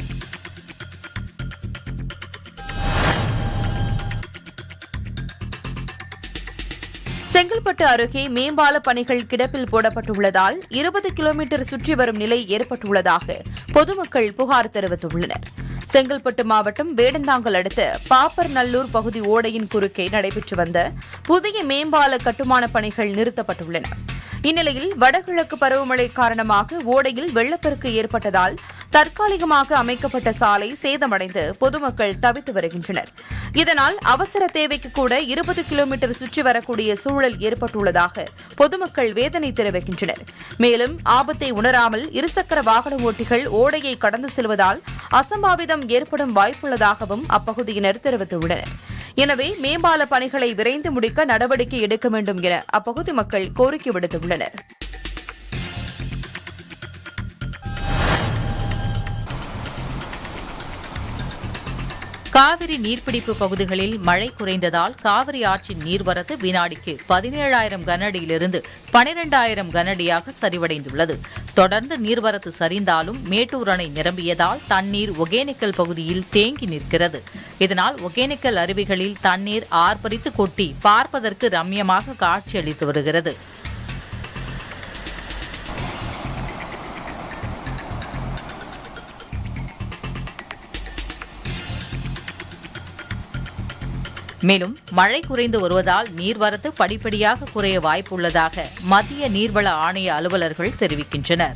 S3: செங்கல்பட்டு அருகே மேம்பால பணிகள் கிடப்பில் போடப்பட்டுள்ளதால் இருபது கிலோமீட்டர் சுற்றி வரும் நிலை ஏற்பட்டுள்ளதாக பொதுமக்கள் புகார் தெரிவித்துள்ளனர் செங்கல்பட்டு மாவட்டம் வேடந்தாங்கல் அடுத்த பாப்பர்நல்லூர் பகுதி ஓடையின் குறுக்கே நடைபெற்று வந்த புதிய மேம்பால கட்டுமான பணிகள் நிறுத்தப்பட்டுள்ளன இந்நிலையில் வடகிழக்கு பருவமழை காரணமாக ஓடையில் வெள்ளப்பெருக்கு ஏற்பட்டதால் தற்காலிகமாக அமைக்கப்பட்ட சாலை சேதமடைந்து பொதுமக்கள் தவித்து வருகின்றனர் இதனால் அவசர தேவைக்கு கூட இருபது கிலோமீட்டர் சுற்றி வரக்கூடிய சூழல் ஏற்பட்டுள்ளதாக பொதுமக்கள் வேதனை தெரிவிக்கின்றனர் மேலும் ஆபத்தை உணராமல் இருசக்கர வாகன ஓட்டிகள் ஓடையை கடந்து செல்வதால் அசம்பாவிதம் ஏற்படும் வாய்ப்புள்ளதாகவும் அப்பகுதியினர் தெரிவித்துள்ளனர் எனவே மேம்பால பணிகளை விரைந்து முடிக்க நடவடிக்கை எடுக்க வேண்டும் என அப்பகுதி மக்கள் கோரிக்கை விடுத்துள்ளனர்
S4: காவிரி நீர்பிடிப்பு பகுதிகளில் மழை குறைந்ததால் காவிரி ஆற்றின் நீர்வரத்து வினாடிக்கு பதினேழாயிரம் கனஅடியிலிருந்து பனிரெண்டாயிரம் கனஅடியாக சரிவடைந்துள்ளது தொடர்ந்து நீர்வரத்து சரிந்தாலும் மேட்டூர் அணை நிரம்பியதால் தண்ணீர் ஒகேனக்கல் பகுதியில் தேங்கி நிற்கிறது இதனால் ஒகேனக்கல் அருவிகளில் தண்ணீர் ஆர்ப்பரித்து கொட்டி பார்ப்பதற்கு ரம்யமாக காட்சியளித்து வருகிறது மேலும் மழை குறைந்து வருவதால் நீர்வரத்து படிப்படியாக குறைய வாய்ப்புள்ளதாக மத்திய நீர்வள ஆணைய அலுவலர்கள் தெரிவிக்கின்றனர்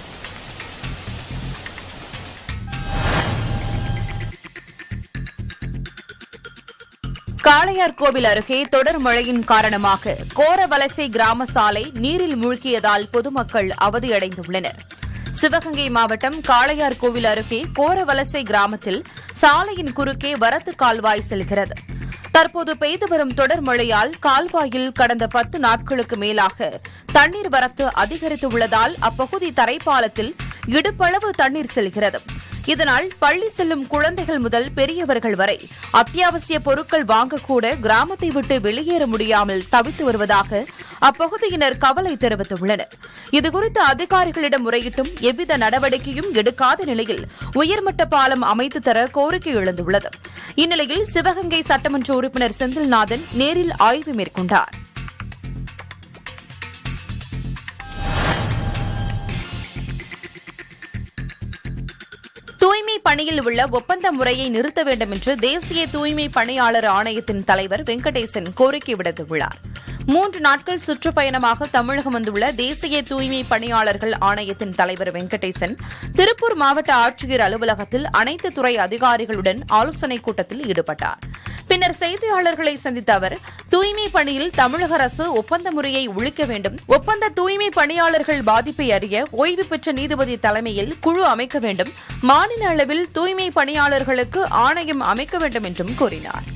S3: காளையார்கோவில் அருகே தொடர் மழையின் காரணமாக கோரவலசை கிராம சாலை நீரில் மூழ்கியதால் பொதுமக்கள் அவதியடைந்துள்ளனர் சிவகங்கை மாவட்டம் காளையார் கோவில் அருகே கோரவலசை கிராமத்தில் சாலையின் குறுக்கே வரத்து கால்வாய் செல்கிறது தற்போது பெய்து வரும் தொடர் மழையால் கால்வாயில் கடந்த பத்து நாட்களுக்கு மேலாக தண்ணீர் வரத்து அதிகரித்து உள்ளதால் அப்பகுதி தரைப்பாலத்தில் இடுப்பளவு தண்ணீர் செல்கிறது இதனால் பள்ளி செல்லும் குழந்தைகள் முதல் பெரியவர்கள் வரை அத்தியாவசிய பொருட்கள் வாங்கக்கூட கிராமத்தை விட்டு வெளியேற முடியாமல் தவித்து வருவதாக அப்பகுதியினர் கவலை தெரிவித்துள்ளனர் இதுகுறித்து அதிகாரிகளிடம் முறையிட்டும் எவ்வித நடவடிக்கையும் எடுக்காத நிலையில் உயர்மட்ட பாலம் அமைத்து தர கோரிக்கை எழுந்துள்ளது இந்நிலையில் சிவகங்கை சட்டமன்ற உறுப்பினர் செந்தில்நாதன் நேரில் ஆய்வு மேற்கொண்டார் தூய்மை பணியில் உள்ள ஒப்பந்த முறையை நிறுத்த வேண்டும் என்று தேசிய தூய்மை பணியாளர் ஆணையத்தின் தலைவர் வெங்கடேசன் கோரிக்கை விடுத்துள்ளார் மூன்று நாட்கள் சுற்றுப்பயணமாக தமிழகம் வந்துள்ள தேசிய தூய்மை பணியாளர்கள் ஆணையத்தின் தலைவர் வெங்கடேசன் திருப்பூர் மாவட்ட ஆட்சியர் அலுவலகத்தில் அனைத்து துறை அதிகாரிகளுடன் ஆலோசனைக் கூட்டத்தில் ஈடுபட்டார் பின்னர் செய்தியாளர்களை சந்தித்த அவர் தூய்மை பணியில் தமிழக அரசு ஒப்பந்த முறையை ஒழிக்க வேண்டும் ஒப்பந்த தூய்மை பணியாளர்கள் பாதிப்பை அறிய ஓய்வு பெற்ற நீதிபதி தலைமையில் குழு அமைக்க வேண்டும் மாநில அளவில் தூய்மை பணியாளர்களுக்கு ஆணையம் அமைக்க வேண்டும் என்றும் கூறினார்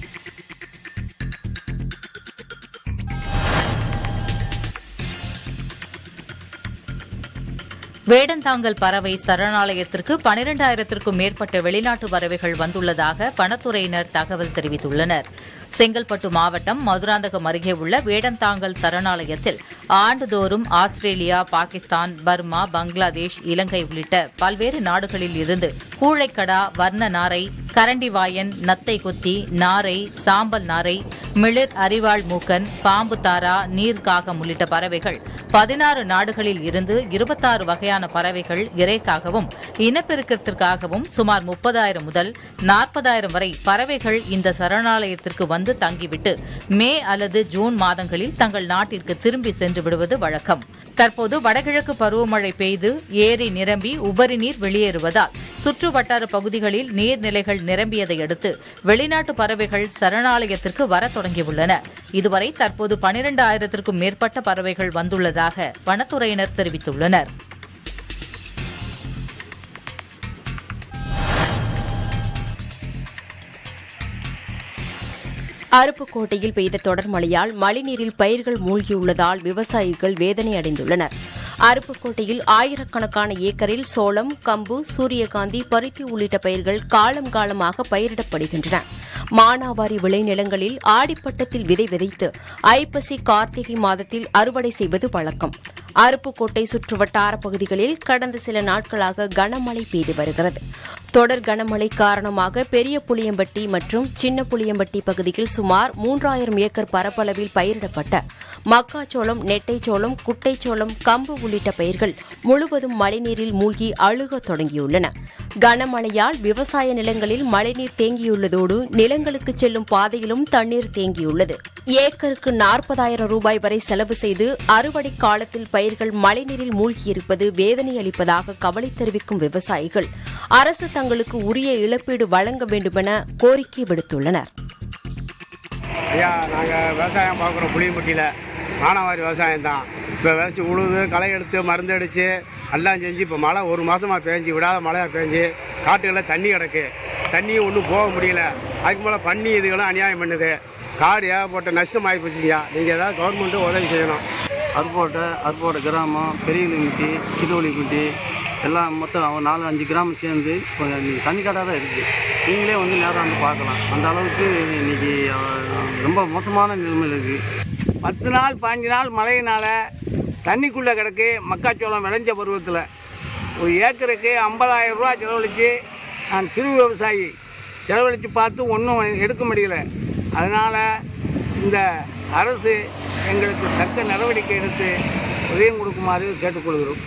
S4: வேடந்தாங்கல் பறவை சரணாலயத்திற்கு பனிரெண்டாயிரத்திற்கும் மேற்பட்ட வெளிநாட்டு பறவைகள் வந்துள்ளதாக வனத்துறையினர் தகவல் தெரிவித்துள்ளனர் செங்கல்பட்டு மாவட்டம் மதுராந்தகம் அருகே உள்ள வேடந்தாங்கல் சரணாலயத்தில் ஆண்டுதோறும் ஆஸ்திரேலியா பாகிஸ்தான் பர்மா பங்களாதேஷ் இலங்கை உள்ளிட்ட பல்வேறு நாடுகளில் இருந்து கூழைக்கடா வர்ண நாரை கரண்டிவாயன் நத்தை கொத்தி நாரை சாம்பல் நாரை மிளிர் அரிவாள் மூக்கன் பாம்பு தாரா நீர்க்காகம் உள்ளிட்ட பறவைகள் பதினாறு நாடுகளில் இருந்து இருபத்தாறு வகையான பறவைகள் இறைக்காகவும் இனப்பெருக்கத்திற்காகவும் சுமார் முப்பதாயிரம் முதல் நாற்பதாயிரம் வரை பறவைகள் இந்த சரணாலயத்திற்கு வந்து தங்கிவிட்டு மே அல்லது ஜூன் மாதங்களில் தங்கள் நாட்டிற்கு திரும்பி சென்று விடுவது வழக்கம் தற்போது வடகிழக்கு பருவமழை பெய்து ஏரி நிரம்பி உபரி நீர் வெளியேறுவதால் சுற்று வட்டார பகுதிகளில் நீர்நிலைகள் நிரம்பியதை அடுத்து வெளிநாட்டு பறவைகள் சரணாலயத்திற்கு வரத் தொடங்கியுள்ளன இதுவரை தற்போது பனிரெண்டாயிரத்திற்கும் மேற்பட்ட பறவைகள் வந்துள்ளதாக வனத்துறையினர் தெரிவித்துள்ளனர்
S8: அருப்புக்கோட்டையில் பெய்த தொடர் மழையால் மழைநீரில் பயிர்கள் மூழ்கியுள்ளதால் விவசாயிகள் வேதனை அடைந்துள்ளனர் அருப்புக்கோட்டையில் ஆயிரக்கணக்கான ஏக்கரில் சோளம் கம்பு சூரியகாந்தி பருத்தி உள்ளிட்ட பயிர்கள் காலம் காலமாக பயிரிடப்படுகின்றன மானாவாரி விளைநிலங்களில் ஆடிப்பட்டத்தில் விதை விதைத்து ஐப்பசி கார்த்திகை மாதத்தில் அறுவடை செய்வது வழக்கம் அருப்புக்கோட்டை சுற்றுவட்டார பகுதிகளில் கடந்த சில நாட்களாக கனமழை பெய்து வருகிறது தொடர் கனமழை காரணமாக பெரிய புளியம்பட்டி மற்றும் சின்ன புளியம்பட்டி பகுதியில் சுமார் மூன்றாயிரம் ஏக்கர் பரப்பளவில் பயிரிடப்பட்ட மக்காச்சோளம் நெட்டைச்சோளம் குட்டைச்சோளம் கம்பு உள்ளிட்ட பயிர்கள் முழுவதும் மழைநீரில் மூழ்கி அழுகத் தொடங்கியுள்ளன கனமழையால் விவசாய நிலங்களில் மழைநீர் தேங்கியுள்ளதோடு நிலங்களுக்கு செல்லும் பாதையிலும் தண்ணீர் தேங்கியுள்ளது ஏக்கருக்கு நாற்பதாயிரம் ரூபாய் வரை செலவு செய்து அறுவடை காலத்தில் பயிர்கள் மழைநீரில் மூழ்கியிருப்பது வேதனை அளிப்பதாக கவலை தெரிவிக்கும் விவசாயிகள் அரசு தங்களுக்கு உரிய இழப்பீடு வழங்க வேண்டுமென கோரிக்கை விடுத்துள்ளனர்
S9: ஐயா நாங்கள் விவசாயம் பார்க்குறோம் புளியம்பட்டியில் மானாவாரி விவசாயம் தான் இப்போ விதைச்சி உழுது களை எடுத்து மருந்து அடித்து எல்லாம் செஞ்சு இப்போ மழை ஒரு மாதமாக பேஞ்சு விடாத மழையாக பேஞ்சு காட்டுகளில் தண்ணி கிடக்கு தண்ணியும் ஒன்றும் போக முடியல அதுக்கு மேலே பண்ணி இதுகளும் அநியாயம் பண்ணுது காடு ஏகப்பட்ட நஷ்டம் ஆகி போச்சுங்கய்யா நீங்கள் ஏதாவது கவர்மெண்ட்டு உதவி செய்யணும்
S10: அருப்போட்டை அருப்போட்டை கிராமம் பெரியலிங்குட்டி சிறுவலிக்குட்டி எல்லாம் மொத்தம் ஒரு நாலு அஞ்சு கிராமம் சேர்ந்து இப்போ இன்னைக்கு தண்ணி காட்டாக தான் இருக்குது நீங்களே வந்து நேரம் வந்து பார்க்கலாம் அந்த அளவுக்கு இன்னைக்கு அஹ், ரொம்ப மோசமான நிலைமையில் இருக்குது
S11: பத்து நாள் பாஞ்சு நாள் மழையினால தண்ணிக்குள்ளே கிடக்கு மக்காச்சோளம் விளைஞ்ச பருவத்தில் ஒரு ஏக்கருக்கு ஐம்பதாயிரம் ரூபா செலவழித்து நான் சிறு விவசாயி செலவழித்து பார்த்து ஒன்றும் எடுக்க முடியல அதனால் இந்த அரசு எங்களுக்கு தக்க நடவடிக்கை எடுத்து உதயம் கொடுக்குமாறு கேட்டுக்கொள்கிறோம்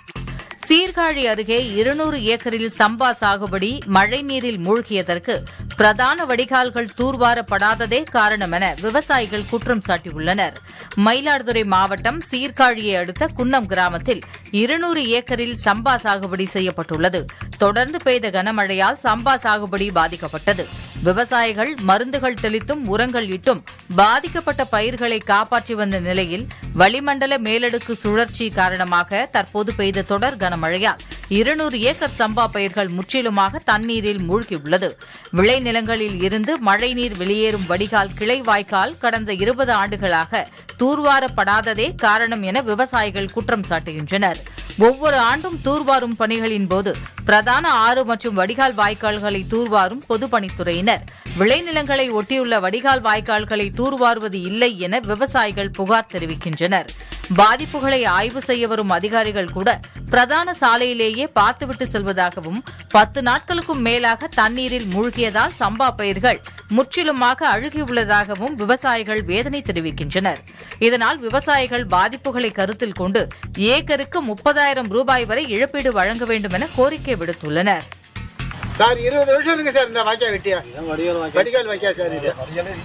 S4: சீர்காழி அருகே இருநூறு ஏக்கரில் சம்பா சாகுபடி மழைநீரில் மூழ்கியதற்கு பிரதான வடிகால்கள் தூர்வாரப்படாததே காரணம் என விவசாயிகள் குற்றம் சாட்டியுள்ளனர் மயிலாடுதுறை மாவட்டம் சீர்காழியை அடுத்த குன்னம் கிராமத்தில் இருநூறு ஏக்கரில் சம்பா சாகுபடி செய்யப்பட்டுள்ளது தொடர்ந்து பெய்த கனமழையால் சம்பா சாகுபடி பாதிக்கப்பட்டது விவசாயிகள் மருந்துகள் தெளித்தும் உரங்கள் இட்டும் பாதிக்கப்பட்ட பயிர்களை காப்பாற்றி வந்த நிலையில் வளிமண்டல மேலடுக்கு சுழற்சி காரணமாக தற்போது பெய்த தொடர் கனமழையால் இருநூறு ஏக்கர் சம்பா பயிர்கள் முற்றிலுமாக தண்ணீரில் மூழ்கியுள்ளது விளைநிலங்களில் இருந்து மழைநீர் வெளியேறும் வடிகால் கிளை வாய்க்கால் கடந்த இருபது ஆண்டுகளாக தூர்வாரப்படாததே காரணம் என விவசாயிகள் குற்றம் சாட்டுகின்றனர் ஒவ்வொரு ஆண்டும் தூர்வாரும் பணிகளின் போது பிரதான ஆறு மற்றும் வடிகால் வாய்க்கால்களை தூர்வாரும் பொதுப்பணித்துறையினர் விளைநிலங்களை ஒட்டியுள்ள வடிகால் வாய்க்கால்களை தூர்வாருவது இல்லை என விவசாயிகள் புகார் தெரிவிக்கின்றனர் பாதிப்புகளை ஆய்வு செய்ய வரும் அதிகாரிகள் கூட பிரதான சாலையிலேயே பார்த்துவிட்டு செல்வதாகவும் பத்து நாட்களுக்கும் மேலாக தண்ணீரில் மூழ்கியதால் சம்பா பயிர்கள் முற்றிலுமாக அழுகியுள்ளதாகவும் விவசாயிகள் வேதனை தெரிவிக்கின்றனர் இதனால் விவசாயிகள் பாதிப்புகளை கருத்தில் கொண்டு ஏக்கருக்கு முப்பதாயிரம் ரூபாய் வரை இழப்பீடு வழங்க வேண்டும் என கோரிக்கை விடுத்துள்ளனர்
S12: சார் இருபது வருஷம் இருக்கு சார் இந்த வாய்க்கா வெட்டியா வடிகால் வாய்க்கா சார் இது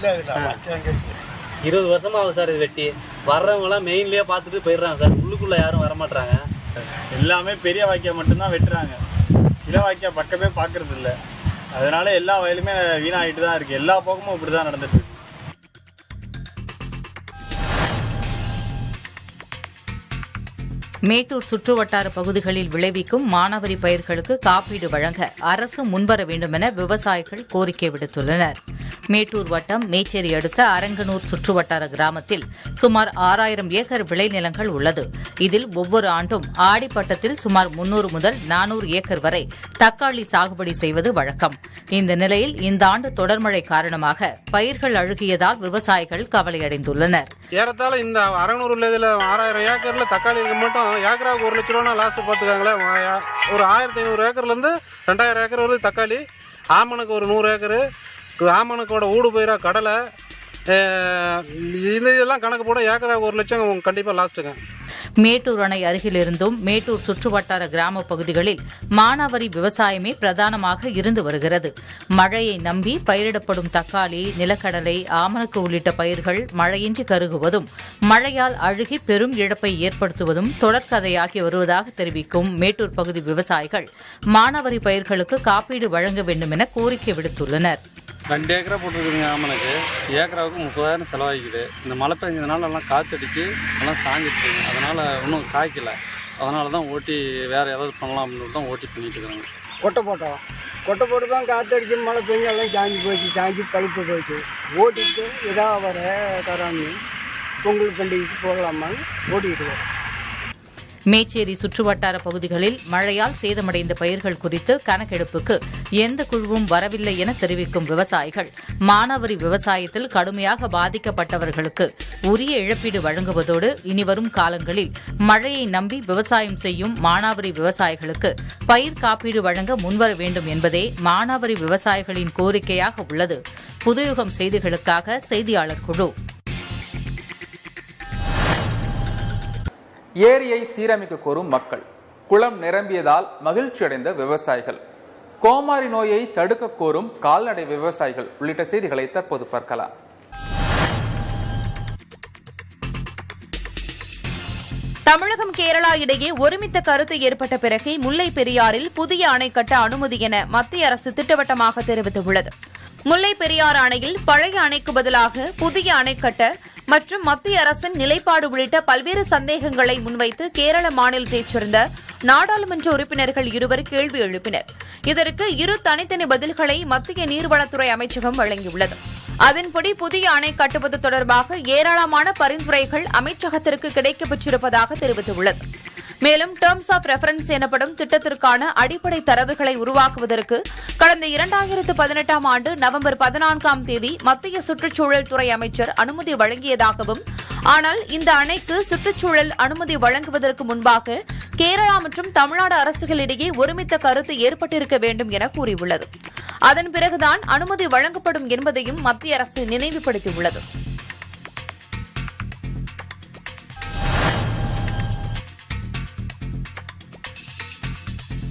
S13: இருபது வருஷமா ஆகுது சார் இது வெட்டி வர்றவங்க எல்லாம் மெயின்லயே பார்த்துட்டு போயிடுறாங்க சார் உள்ளுக்குள்ள யாரும் வர மாட்டாங்க
S14: எல்லாமே பெரிய வாய்க்கா மட்டும்தான் வெட்டுறாங்க சில வாய்க்கா பக்கமே பார்க்கறது இல்ல அதனால எல்லா வயலுமே வீணாயிட்டு தான் இருக்கு எல்லா பக்கமும் இப்படி தான் நடந்துட்டு இருக்கு
S4: மேட்டூர் சுற்றுவட்டார பகுதிகளில் விளைவிக்கும் மானாவரி பயிர்களுக்கு காப்பீடு வழங்க அரசு முன்வர வேண்டும் என விவசாயிகள் கோரிக்கை விடுத்துள்ளனர் மேட்டூர் வட்டம் மேச்சேரி அடுத்த அரங்கனூர் சுற்றுவட்டார கிராமத்தில் சுமார் ஆறாயிரம் ஏக்கர் விளைநிலங்கள் உள்ளது இதில் ஒவ்வொரு ஆண்டும் ஆடிப்பட்டத்தில் சுமார் முன்னூறு முதல் நானூறு ஏக்கர் வரை தக்காளி சாகுபடி செய்வது வழக்கம் இந்த நிலையில் இந்த ஆண்டு தொடர்மழை காரணமாக பயிர்கள் அழுகியதால் விவசாயிகள் கவலையடைந்துள்ளனர்
S15: ஏறத்தாழ இந்த அறநூறுல இதில் ஆறாயிரம் ஏக்கரில் தக்காளி இருக்க மட்டும் ஏக்கராவுக்கு ஒரு லட்ச ரூபா லாஸ்ட் பார்த்துக்காங்களேன் ஒரு ஆயிரத்தி ஐநூறு ஏக்கர்லேருந்து ரெண்டாயிரம் ஏக்கர் வரைக்கும் தக்காளி ஆமணக்கு ஒரு நூறு ஏக்கரு ஆமணக்கோட ஊடு பயிரா கடலை அஹ், இது இதெல்லாம் கணக்கு போட ஏக்கராவுக்கு ஒரு லட்சம் கண்டிப்பாக லாஸ்ட்டுங்க
S4: மேட்டூர் அணை அருகிலிருந்தும் மேட்டூர் சுற்றுவட்டார கிராம பகுதிகளில் மானாவரி விவசாயமே பிரதானமாக இருந்து வருகிறது மழையை நம்பி பயிரிடப்படும் தக்காளி நிலக்கடலை ஆமணக்கு உள்ளிட்ட பயிர்கள் மழையின்றி கருகுவதும் மழையால் அழுகி பெரும் இழப்பை ஏற்படுத்துவதும் தொடர்கதையாகி வருவதாக தெரிவிக்கும் மேட்டூர் பகுதி விவசாயிகள் மானாவரி பயிர்களுக்கு காப்பீடு வழங்க வேண்டும் என கோரிக்கை விடுத்துள்ளனர்
S15: ரெண்டு ஏக்கரா போட்டுருக்குதுங்க ஆமனுக்கு ஏக்கராவுக்கு முப்பதாயிரம் செலவாகிக்குது இந்த மழை பெஞ்சதுனால எல்லாம் காத்தடிச்சு எல்லாம் சாஞ்சிட்டுருங்க அதனால் இன்னும் காய்க்கல அதனால தான் ஓட்டி வேறு ஏதாவது பண்ணலாம் அப்படின்னு தான் ஓட்டி பண்ணிட்டு இருக்கிறாங்க
S12: கொட்டை போட்டோம் கொட்டை போட்டு தான் காத்தடிச்சு மழை பெஞ்சு எல்லாம் சாஞ்சி போச்சு சாஞ்சி பழுப்பு போச்சு ஓட்டிட்டு ஏதாவது வர தரான்னு பொங்கல் பண்டிகைக்கு போகலாமான்னு ஓட்டிக்கிட்டு வரோம்
S4: மேச்சேரி சுற்றுவட்டார பகுதிகளில் மழையால் சேதமடைந்த பயிர்கள் குறித்து கணக்கெடுப்புக்கு எந்த குழுவும் வரவில்லை என தெரிவிக்கும் விவசாயிகள் மானாவரி விவசாயத்தில் கடுமையாக பாதிக்கப்பட்டவர்களுக்கு உரிய இழப்பீடு வழங்குவதோடு இனிவரும் காலங்களில் மழையை நம்பி விவசாயம் செய்யும் மானாவரி விவசாயிகளுக்கு பயிர் காப்பீடு வழங்க முன்வர வேண்டும் என்பதே மானாவரி விவசாயிகளின் கோரிக்கையாக உள்ளது புதுயுகம் செய்திகளுக்காக செய்தியாளர் குழு
S1: ஏரியை சீரமைக்க கோரும் மக்கள் குளம் நிரம்பியதால் மகிழ்ச்சி அடைந்த விவசாயிகள் கோமாரி நோயை தடுக்க கோரும் கால்நடை விவசாயிகள் உள்ளிட்ட செய்திகளை தற்போது பார்க்கலாம்
S3: தமிழகம் கேரளா இடையே ஒருமித்த கருத்து ஏற்பட்ட பிறகே முல்லை பெரியாறில் புதிய அணை கட்ட அனுமதி என மத்திய அரசு திட்டவட்டமாக தெரிவித்துள்ளது முல்லை பெரியாறு அணையில் பழைய அணைக்கு பதிலாக புதிய அணை கட்ட மற்றும் மத்திய அரசின் நிலைப்பாடு உள்ளிட்ட பல்வேறு சந்தேகங்களை முன்வைத்து கேரள மாநிலத்தைச் சேர்ந்த நாடாளுமன்ற உறுப்பினர்கள் இருவர் கேள்வி எழுப்பினர் இதற்கு இரு தனித்தனி பதில்களை மத்திய நீர்வளத்துறை அமைச்சகம் வழங்கியுள்ளது அதன்படி புதிய அணை கட்டுவது தொடர்பாக ஏராளமான பரிந்துரைகள் அமைச்சகத்திற்கு கிடைக்கப்பெற்றிருப்பதாக தெரிவித்துள்ளது மேலும் டேர்ம்ஸ் ஆஃப் ரெஃபரன்ஸ் எனப்படும் திட்டத்திற்கான அடிப்படை தரவுகளை உருவாக்குவதற்கு கடந்த இரண்டாயிரத்து பதினெட்டாம் ஆண்டு நவம்பர் பதினான்காம் தேதி மத்திய சுற்றுச்சூழல் துறை அமைச்சர் அனுமதி வழங்கியதாகவும் ஆனால் இந்த அணைக்கு சுற்றுச்சூழல் அனுமதி வழங்குவதற்கு முன்பாக கேரளா மற்றும் தமிழ்நாடு அரசுகளிடையே ஒருமித்த கருத்து ஏற்பட்டிருக்க வேண்டும் என கூறியுள்ளது அதன் பிறகுதான் அனுமதி வழங்கப்படும் என்பதையும் மத்திய அரசு நினைவுபடுத்தியுள்ளது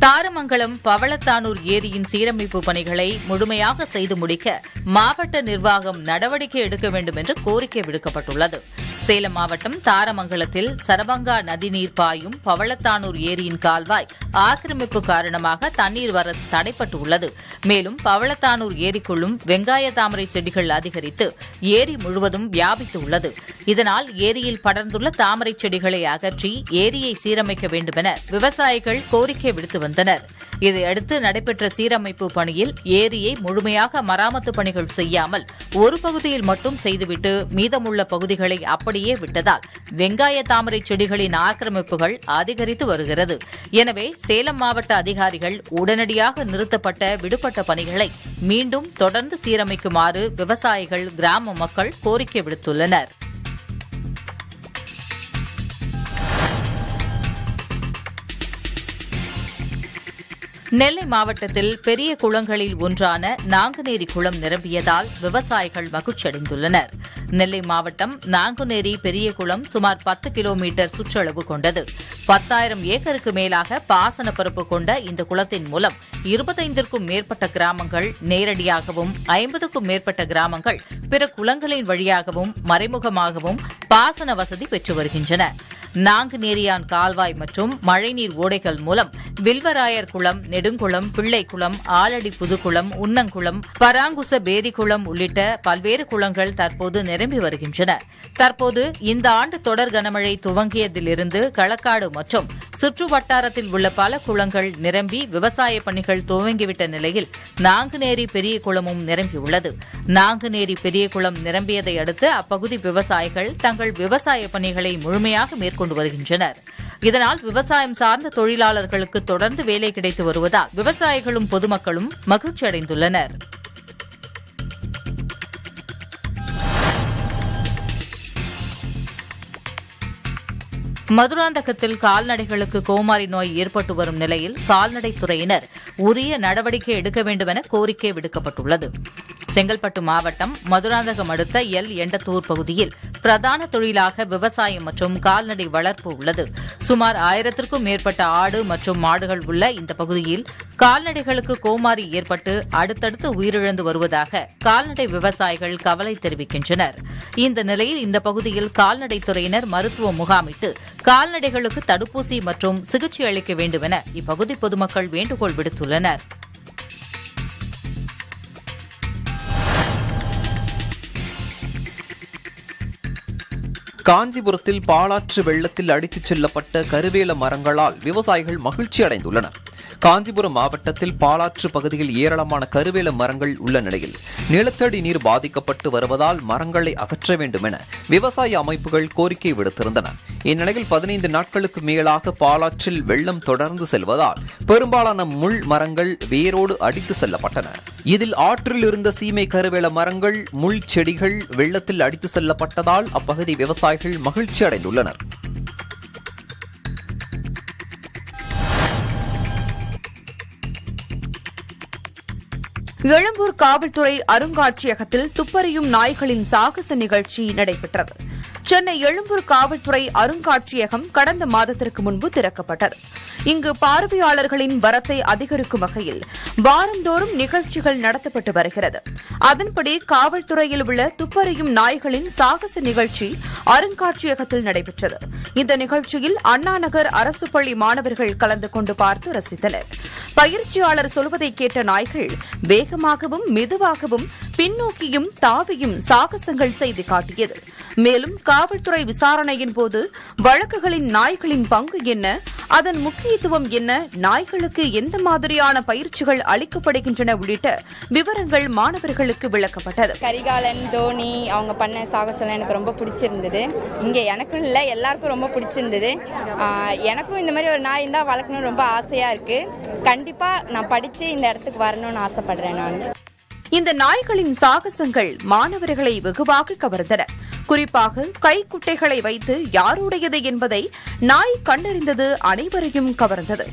S4: தாரமங்கலம் பவளத்தானூர் ஏரியின் சீரமைப்பு பணிகளை முழுமையாக செய்து முடிக்க மாவட்ட நிர்வாகம் நடவடிக்கை எடுக்க வேண்டும் என்று கோரிக்கை விடுக்கப்பட்டுள்ளது சேலம் மாவட்டம் தாரமங்கலத்தில் சரபங்கா நதிநீர் பாயும் பவளத்தானூர் ஏரியின் கால்வாய் ஆக்கிரமிப்பு காரணமாக தண்ணீர் வர தடைப்பட்டு உள்ளது மேலும் பவளத்தானூர் ஏரிக்குள்ளும் வெங்காய தாமரை செடிகள் அதிகரித்து ஏரி முழுவதும் வியாபித்து உள்ளது இதனால் ஏரியில் படர்ந்துள்ள தாமரை செடிகளை அகற்றி ஏரியை சீரமைக்க வேண்டுமென விவசாயிகள் கோரிக்கை விடுத்து வந்தனர் இதையடுத்து நடைபெற்ற சீரமைப்பு பணியில் ஏரியை முழுமையாக மராமத்து பணிகள் செய்யாமல் ஒரு பகுதியில் மட்டும் செய்துவிட்டு மீதமுள்ள பகுதிகளை அப்படியே விட்டதால் வெங்காய தாமரை செடிகளின் ஆக்கிரமிப்புகள் அதிகரித்து வருகிறது எனவே சேலம் மாவட்ட அதிகாரிகள் உடனடியாக நிறுத்தப்பட்ட விடுபட்ட பணிகளை மீண்டும் தொடர்ந்து சீரமைக்குமாறு விவசாயிகள் கிராம மக்கள் கோரிக்கை விடுத்துள்ளனர் நெல்லை மாவட்டத்தில் பெரிய குளங்களில் ஒன்றான நாங்குநேரி குளம் நிரம்பியதால் விவசாயிகள் மகிழ்ச்சியடைந்துள்ளனர் நெல்லை மாவட்டம் நாங்குநேரி பெரிய குளம் சுமார் பத்து கிலோமீட்டர் சுற்றளவு கொண்டது பத்தாயிரம் ஏக்கருக்கு மேலாக பாசன பரப்பு கொண்ட இந்த குளத்தின் மூலம் இருபத்தைந்திற்கும் மேற்பட்ட கிராமங்கள் நேரடியாகவும் ஐம்பதுக்கும் மேற்பட்ட கிராமங்கள் பிற குளங்களின் வழியாகவும் மறைமுகமாகவும் பாசன வசதி பெற்று வருகின்றன நாங்குநேரியான் கால்வாய் மற்றும் மழைநீர் ஓடைகள் மூலம் வில்வராயர் குளம் நெடுங்குளம் பிள்ளைக்குளம் ஆலடி புதுக்குளம் உன்னங்குளம் பராங்குச பேரிக்குளம் உள்ளிட்ட பல்வேறு குளங்கள் தற்போது நிரம்பி வருகின்றன தற்போது இந்த ஆண்டு தொடர் கனமழை துவங்கியதிலிருந்து களக்காடு மற்றும் சுற்று வட்டாரத்தில் உள்ள பல குளங்கள் நிரம்பி விவசாய பணிகள் துவங்கிவிட்ட நிலையில் நாங்குநேரி பெரிய குளமும் நிரம்பியுள்ளது நாங்குநேரி பெரிய குளம் நிரம்பியதை அடுத்து அப்பகுதி விவசாயிகள் தங்கள் விவசாய பணிகளை முழுமையாக மேற்கொண்டு வருகின்றனர் இதனால் விவசாயம் சார்ந்த தொழிலாளர்களுக்கு தொடர்ந்து வேலை கிடைத்து வருவதால் விவசாயிகளும் பொதுமக்களும் மகிழ்ச்சி அடைந்துள்ளனர் மதுராந்தகத்தில் கால்நடைகளுக்கு கோமாரி நோய் ஏற்பட்டு வரும் நிலையில் கால்நடைத்துறையினர் உரிய நடவடிக்கை எடுக்க வேண்டும் என கோரிக்கை விடுக்கப்பட்டுள்ளது செங்கல்பட்டு மாவட்டம் மதுராந்தகம் அடுத்த எல் எண்டத்தூர் பகுதியில் பிரதான தொழிலாக விவசாயம் மற்றும் கால்நடை வளர்ப்பு உள்ளது சுமார் ஆயிரத்திற்கும் மேற்பட்ட ஆடு மற்றும் மாடுகள் உள்ள இந்த பகுதியில் கால்நடைகளுக்கு கோமாரி ஏற்பட்டு அடுத்தடுத்து உயிரிழந்து வருவதாக கால்நடை விவசாயிகள் கவலை தெரிவிக்கின்றனர் இந்த நிலையில் இந்த பகுதியில் கால்நடைத்துறையினர் மருத்துவ முகாமிட்டு கால்நடைகளுக்கு தடுப்பூசி மற்றும் சிகிச்சை அளிக்க வேண்டும் என இப்பகுதி பொதுமக்கள் வேண்டுகோள் விடுத்துள்ளனர்
S2: காஞ்சிபுரத்தில் பாலாற்று வெள்ளத்தில் அடித்துச் செல்லப்பட்ட கருவேல மரங்களால் விவசாயிகள் மகிழ்ச்சி அடைந்துள்ளனர் காஞ்சிபுரம் மாவட்டத்தில் பாலாற்று பகுதியில் ஏராளமான கருவேல மரங்கள் உள்ள நிலையில் நிலத்தடி நீர் பாதிக்கப்பட்டு வருவதால் மரங்களை அகற்ற வேண்டும் என விவசாய அமைப்புகள் கோரிக்கை விடுத்திருந்தன இந்நிலையில் பதினைந்து நாட்களுக்கு மேலாக பாலாற்றில் வெள்ளம் தொடர்ந்து செல்வதால் பெரும்பாலான முள் மரங்கள் வேரோடு அடித்து செல்லப்பட்டன இதில் ஆற்றில் இருந்த சீமை கருவேல மரங்கள் முள் செடிகள் வெள்ளத்தில் அடித்து செல்லப்பட்டதால் அப்பகுதி விவசாயிகள் மகிழ்ச்சி அடைந்துள்ளனர்
S3: எழும்பூர் காவல்துறை அருங்காட்சியகத்தில் துப்பறியும் நாய்களின் சாகச நிகழ்ச்சி நடைபெற்றது சென்னை எழும்பூர் காவல்துறை அருங்காட்சியகம் கடந்த மாதத்திற்கு முன்பு திறக்கப்பட்டது இங்கு பார்வையாளர்களின் வரத்தை அதிகரிக்கும் வகையில் வாரந்தோறும் நிகழ்ச்சிகள் நடத்தப்பட்டு வருகிறது அதன்படி காவல்துறையில் உள்ள துப்பறியும் நாய்களின் சாகச நிகழ்ச்சி அருங்காட்சியகத்தில் நடைபெற்றது இந்த நிகழ்ச்சியில் அண்ணாநகர் அரசு பள்ளி மாணவர்கள் கலந்து கொண்டு பார்த்து ரசித்தனர் பயிற்சியாளர் சொல்வதை கேட்ட நாய்கள் வேகமாகவும் மெதுவாகவும் பின்னோக்கியும் தாவியும் சாகசங்கள் செய்து காட்டியது மேலும் காவல்துறை விசாரணையின் போது வழக்குகளின் நாய்களின் பங்கு என்ன அதன் முக்கியத்துவம் என்ன நாய்களுக்கு எந்த மாதிரியான பயிற்சிகள் அளிக்கப்படுகின்றன உள்ளிட்ட விவரங்கள் மாணவர்களுக்கு விளக்கப்பட்டது
S16: கரிகாலன் தோனி அவங்க பண்ண சாகசம் எனக்கு ரொம்ப பிடிச்சிருந்தது இங்கே எனக்கும் இல்லை எல்லாருக்கும் ரொம்ப பிடிச்சிருந்தது ஆஹ் எனக்கும் இந்த மாதிரி ஒரு நாய் இருந்தால் வளர்க்கணும்னு ரொம்ப ஆசையாக இருக்குது கண்டிப்பாக நான் படித்து இந்த இடத்துக்கு வரணும்னு ஆசைப்படுறேன் நான்
S3: இந்த நாய்களின் சாகசங்கள் மாணவர்களை வெகுவாக கவர்ந்தன குறிப்பாக கைக்குட்டைகளை வைத்து யாருடையது என்பதை நாய் கண்டறிந்தது அனைவரையும் கவர்ந்தது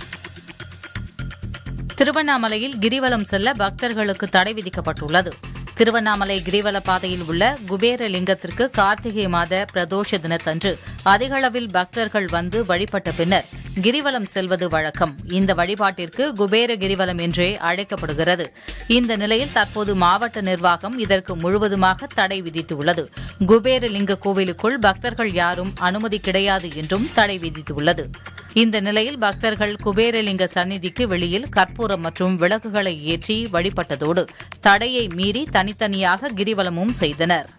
S4: திருவண்ணாமலையில் கிரிவலம் செல்ல பக்தர்களுக்கு தடை விதிக்கப்பட்டுள்ளது திருவண்ணாமலை கிரிவல பாதையில் உள்ள குபேர லிங்கத்திற்கு கார்த்திகை மாத பிரதோஷ தினத்தன்று அதிகளவில் பக்தர்கள் வந்து வழிபட்ட பின்னர் கிரிவலம் செல்வது வழக்கம் இந்த வழிபாட்டிற்கு குபேர கிரிவலம் என்றே அழைக்கப்படுகிறது இந்த நிலையில் தற்போது மாவட்ட நிர்வாகம் இதற்கு முழுவதுமாக தடை விதித்துள்ளது குபேர லிங்க கோவிலுக்குள் பக்தர்கள் யாரும் அனுமதி கிடையாது என்றும் தடை விதித்துள்ளது இந்த நிலையில் பக்தர்கள் குபேரலிங்க சந்நிதிக்கு வெளியில் கற்பூரம் மற்றும் விளக்குகளை ஏற்றி வழிபட்டதோடு தடையை மீறி தனித்தனியாக கிரிவலமும் செய்தனர்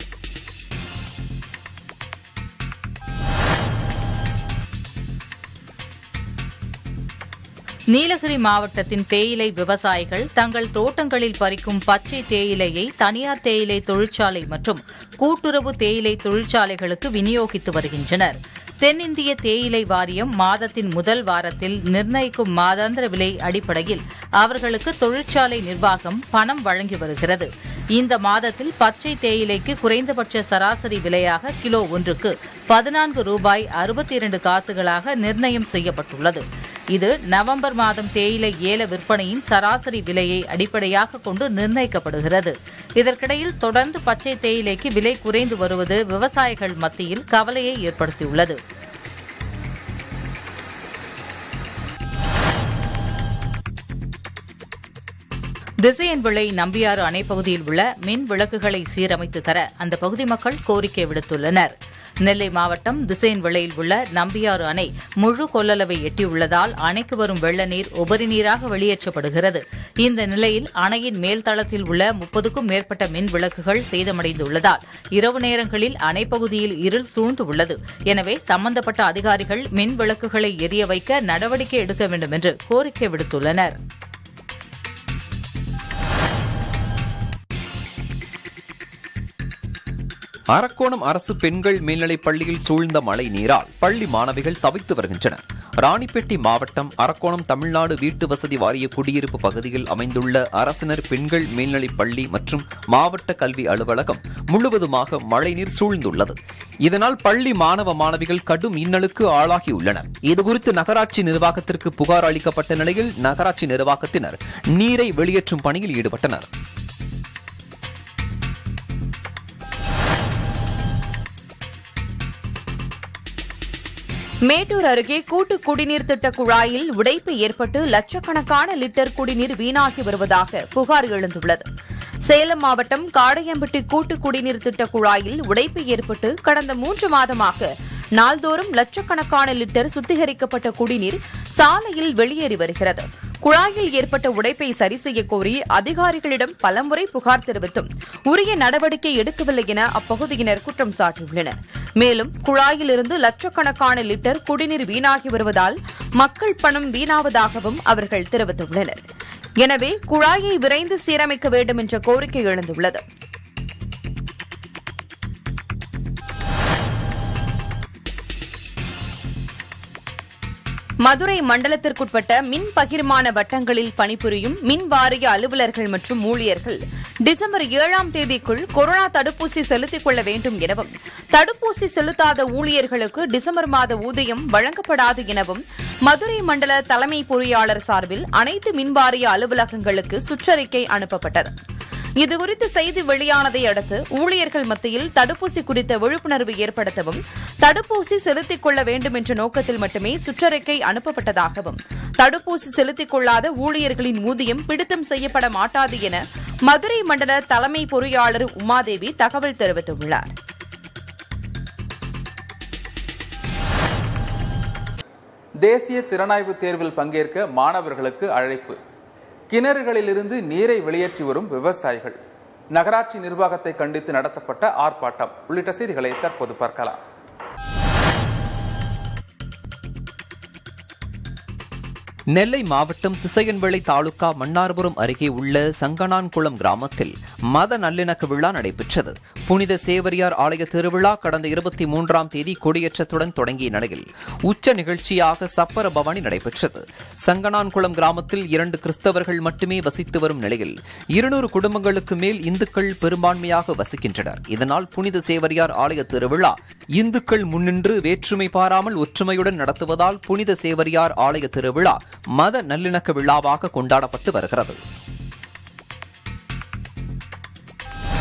S4: நீலகிரி மாவட்டத்தின் தேயிலை விவசாயிகள் தங்கள் தோட்டங்களில் பறிக்கும் பச்சை தேயிலையை தனியார் தேயிலை தொழிற்சாலை மற்றும் கூட்டுறவு தேயிலை தொழிற்சாலைகளுக்கு விநியோகித்து வருகின்றனர் தென்னிந்திய தேயிலை வாரியம் மாதத்தின் முதல் வாரத்தில் நிர்ணயிக்கும் மாதாந்திர விலை அடிப்படையில் அவர்களுக்கு தொழிற்சாலை நிர்வாகம் பணம் வழங்கி வருகிறது இந்த மாதத்தில் பச்சை தேயிலைக்கு குறைந்தபட்ச சராசரி விலையாக கிலோ ஒன்றுக்கு பதினான்கு ரூபாய் அறுபத்தி இரண்டு காசுகளாக நிர்ணயம் செய்யப்பட்டுள்ளது இது நவம்பர் மாதம் தேயிலை ஏல விற்பனையின் சராசரி விலையை அடிப்படையாக கொண்டு நிர்ணயிக்கப்படுகிறது இதற்கிடையில் தொடர்ந்து பச்சை தேயிலைக்கு விலை குறைந்து வருவது விவசாயிகள் மத்தியில் கவலையை ஏற்படுத்தியுள்ளது திசையன் விளை நம்பியாறு அணை பகுதியில் உள்ள மின் விளக்குகளை சீரமைத்து தர அந்த பகுதி மக்கள் கோரிக்கை விடுத்துள்ளனர் நெல்லை மாவட்டம் திசையன் விளையில் உள்ள நம்பியாறு அணை முழு கொள்ளளவை எட்டியுள்ளதால் அணைக்கு வரும் வெள்ள நீர் உபரி நீராக வெளியேற்றப்படுகிறது இந்த நிலையில் அணையின் மேல்தளத்தில் உள்ள முப்பதுக்கும் மேற்பட்ட மின் விளக்குகள் சேதமடைந்துள்ளதால் இரவு நேரங்களில் அணை பகுதியில் இருள் சூழ்ந்து உள்ளது எனவே சம்பந்தப்பட்ட அதிகாரிகள் மின் விளக்குகளை எரிய வைக்க நடவடிக்கை எடுக்க வேண்டும் என்று கோரிக்கை விடுத்துள்ளனா்
S2: அரக்கோணம் அரசு பெண்கள் மேல்நிலைப் பள்ளியில் சூழ்ந்த மழை நீரால் பள்ளி மாணவிகள் தவித்து வருகின்றனர் ராணிப்பேட்டை மாவட்டம் அரக்கோணம் தமிழ்நாடு வீட்டு வசதி வாரிய குடியிருப்பு பகுதியில் அமைந்துள்ள அரசினர் பெண்கள் மேல்நிலைப் பள்ளி மற்றும் மாவட்ட கல்வி அலுவலகம் முழுவதுமாக மழைநீர் சூழ்ந்துள்ளது இதனால் பள்ளி மாணவ மாணவிகள் கடும் இன்னலுக்கு ஆளாகியுள்ளனர் இதுகுறித்து நகராட்சி நிர்வாகத்திற்கு புகார் அளிக்கப்பட்ட நிலையில் நகராட்சி நிர்வாகத்தினர் நீரை வெளியேற்றும் பணியில் ஈடுபட்டனர்
S3: மேட்டூர் அருகே கூட்டு குடிநீர் திட்ட குழாயில் உடைப்பு ஏற்பட்டு லட்சக்கணக்கான லிட்டர் குடிநீர் வீணாகி வருவதாக புகார் எழுந்துள்ளது சேலம் மாவட்டம் காடையம்பட்டி கூட்டு குடிநீர் திட்ட குழாயில் உடைப்பு ஏற்பட்டு கடந்த மூன்று மாதமாக நாள்தோறும் லட்சக்கணக்கான லிட்டர் சுத்திகரிக்கப்பட்ட குடிநீர் சாலையில் வெளியேறி வருகிறது குழாயில் ஏற்பட்ட உடைப்பை சரி செய்ய கோரி அதிகாரிகளிடம் பலமுறை புகார் தெரிவித்தும் உரிய நடவடிக்கை எடுக்கவில்லை என அப்பகுதியினர் குற்றம் சாட்டியுள்ளனர் மேலும் குழாயிலிருந்து லட்சக்கணக்கான லிட்டர் குடிநீர் வீணாகி வருவதால் மக்கள் பணம் வீணாவதாகவும் அவர்கள் தெரிவித்துள்ளனர் எனவே குழாயை விரைந்து சீரமைக்க வேண்டும் என்ற கோரிக்கை எழுந்துள்ளது மதுரை மண்டலத்திற்குட்பட்ட மின் பகிர்மான வட்டங்களில் பணிபுரியும் மின் வாரிய அலுவலர்கள் மற்றும் ஊழியர்கள் டிசம்பர் ஏழாம் தேதிக்குள் கொரோனா தடுப்பூசி செலுத்திக் கொள்ள வேண்டும் எனவும் தடுப்பூசி செலுத்தாத ஊழியர்களுக்கு டிசம்பர் மாத ஊதியம் வழங்கப்படாது எனவும் மதுரை மண்டல தலைமை பொறியாளர் சார்பில் அனைத்து மின்வாரிய அலுவலகங்களுக்கு சுற்றறிக்கை அனுப்பப்பட்டது இதுகுறித்து செய்தி வெளியானதை அடுத்து ஊழியர்கள் மத்தியில் தடுப்பூசி குறித்த விழிப்புணர்வு ஏற்படுத்தவும் தடுப்பூசி செலுத்திக் கொள்ள வேண்டும் என்ற நோக்கத்தில் மட்டுமே சுற்றறிக்கை அனுப்பப்பட்டதாகவும் தடுப்பூசி செலுத்திக் கொள்ளாத ஊழியர்களின் ஊதியம் பிடித்தம் செய்யப்பட மாட்டாது என மதுரை மண்டல தலைமை பொறியாளர் உமாதேவி தகவல் தெரிவித்துள்ளார்
S1: தேசிய திறனாய்வு தேர்வில் பங்கேற்க மாணவர்களுக்கு அழைப்பு கிணறுகளிலிருந்து நீரை வெளியேற்றி வரும் விவசாயிகள் நகராட்சி நிர்வாகத்தை கண்டித்து நடத்தப்பட்ட ஆர்ப்பாட்டம் உள்ளிட்ட செய்திகளை தற்போது பார்க்கலாம்
S2: நெல்லை மாவட்டம் திசையன்விளை தாலுகா மன்னார்புரம் அருகே உள்ள சங்கனான்குளம் கிராமத்தில் மத நல்லிணக்க விழா நடைபெற்றது புனித சேவரியார் ஆலய திருவிழா கடந்த இருபத்தி மூன்றாம் தேதி கொடியேற்றத்துடன் தொடங்கிய நிலையில் உச்ச நிகழ்ச்சியாக சப்பர பவனி நடைபெற்றது சங்கனான்குளம் கிராமத்தில் இரண்டு கிறிஸ்தவர்கள் மட்டுமே வசித்து வரும் நிலையில் இருநூறு குடும்பங்களுக்கு மேல் இந்துக்கள் பெரும்பான்மையாக வசிக்கின்றனர் இதனால் புனித சேவரியார் ஆலய திருவிழா இந்துக்கள் முன்னின்று வேற்றுமை பாராமல் ஒற்றுமையுடன் நடத்துவதால் புனித சேவரியார் ஆலய திருவிழா மத நல்லிணக்க விழாவாக கொண்டாடப்பட்டு வருகிறது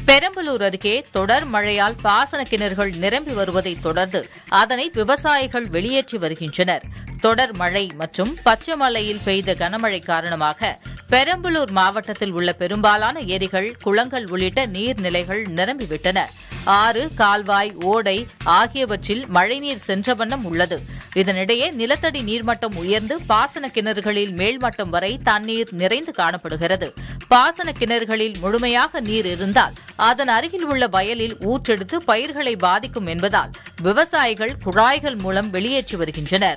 S4: பெரம்பலூர் அருகே தொடர் மழையால் பாசன கிணறுகள் நிரம்பி வருவதைத் தொடர்ந்து அதனை விவசாயிகள் வெளியேற்றி வருகின்றனர் தொடர் மழை மற்றும் பச்சைமலையில் பெய்த கனமழை காரணமாக பெரம்பலூர் மாவட்டத்தில் உள்ள பெரும்பாலான ஏரிகள் குளங்கள் உள்ளிட்ட நீர்நிலைகள் நிரம்பிவிட்டன ஆறு கால்வாய் ஓடை ஆகியவற்றில் மழைநீர் சென்ற வண்ணம் உள்ளது இதனிடையே நிலத்தடி நீர்மட்டம் உயர்ந்து பாசன கிணறுகளில் மேல்மட்டம் வரை தண்ணீர் நிறைந்து காணப்படுகிறது பாசன கிணறுகளில் முழுமையாக நீர் இருந்தால் அதன் அருகில் உள்ள வயலில் ஊற்றெடுத்து பயிர்களை பாதிக்கும் என்பதால் விவசாயிகள் குழாய்கள் மூலம் வெளியேற்றி வருகின்றனர்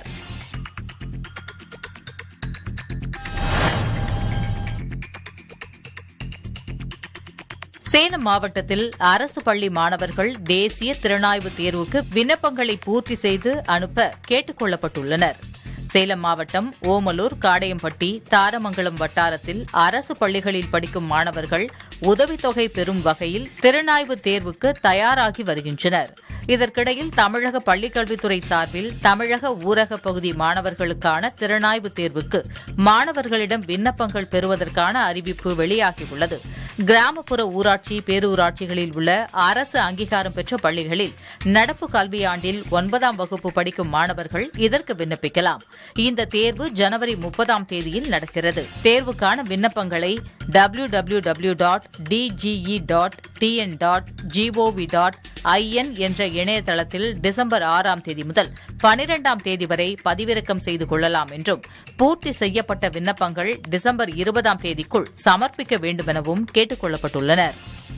S4: சேலம் மாவட்டத்தில் அரசு பள்ளி மாணவர்கள் தேசிய திறனாய்வு தேர்வுக்கு விண்ணப்பங்களை பூர்த்தி செய்து அனுப்ப கேட்டுக் கொள்ளப்பட்டுள்ளனர் சேலம் மாவட்டம் ஓமலூர் காடையம்பட்டி தாரமங்கலம் வட்டாரத்தில் அரசு பள்ளிகளில் படிக்கும் மாணவர்கள் உதவித்தொகை பெறும் வகையில் திறனாய்வு தேர்வுக்கு தயாராகி வருகின்றனர் இதற்கிடையில் தமிழக பள்ளிக்கல்வித்துறை சார்பில் தமிழக ஊரக பகுதி மாணவர்களுக்கான திறனாய்வு தேர்வுக்கு மாணவர்களிடம் விண்ணப்பங்கள் பெறுவதற்கான அறிவிப்பு வெளியாகியுள்ளது கிராமப்புற ஊராட்சி பேரூராட்சிகளில் உள்ள அரசு அங்கீகாரம் பெற்ற பள்ளிகளில் நடப்பு கல்வியாண்டில் ஒன்பதாம் வகுப்பு படிக்கும் மாணவர்கள் இதற்கு விண்ணப்பிக்கலாம் இந்த தேர்வு ஜனவரி முப்பதாம் தேதியில் நடக்கிறது தேர்வுக்கான விண்ணப்பங்களை W W W dot DGE dot TN dot GOV dot IN என்ற இணையதளத்தில் டிசம்பர் ஆறாம் தேதி முதல் பனிரெண்டாம் தேதி வரை பதிவிறக்கம் செய்து கொள்ளலாம் என்றும் பூர்த்தி செய்யப்பட்ட விண்ணப்பங்கள் டிசம்பர் இருபதாம் தேதிக்குள் சமர்ப்பிக்க வேண்டுமெனவும் கேட்டுக் கொள்ளப்பட்டுள்ளனா்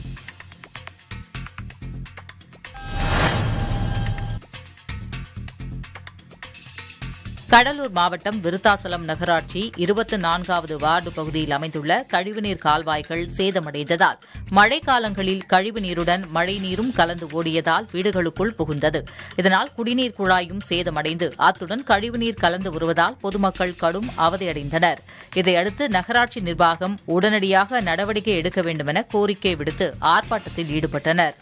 S4: கடலூர் மாவட்டம் விருத்தாசலம் நகராட்சி இருபத்தி நான்காவது வார்டு பகுதியில் அமைந்துள்ள கழிவுநீர் கால்வாய்கள் சேதமடைந்ததால் மழைக்காலங்களில் கழிவுநீருடன் மழைநீரும் கலந்து ஓடியதால் வீடுகளுக்குள் புகுந்தது இதனால் குடிநீர் குழாயும் சேதமடைந்து அத்துடன் கழிவுநீர் கலந்து வருவதால் பொதுமக்கள் கடும் அவதியடைந்தனர் இதையடுத்து நகராட்சி நிர்வாகம் உடனடியாக நடவடிக்கை எடுக்க வேண்டுமென கோரிக்கை விடுத்து ஆர்ப்பாட்டத்தில் ஈடுபட்டனா்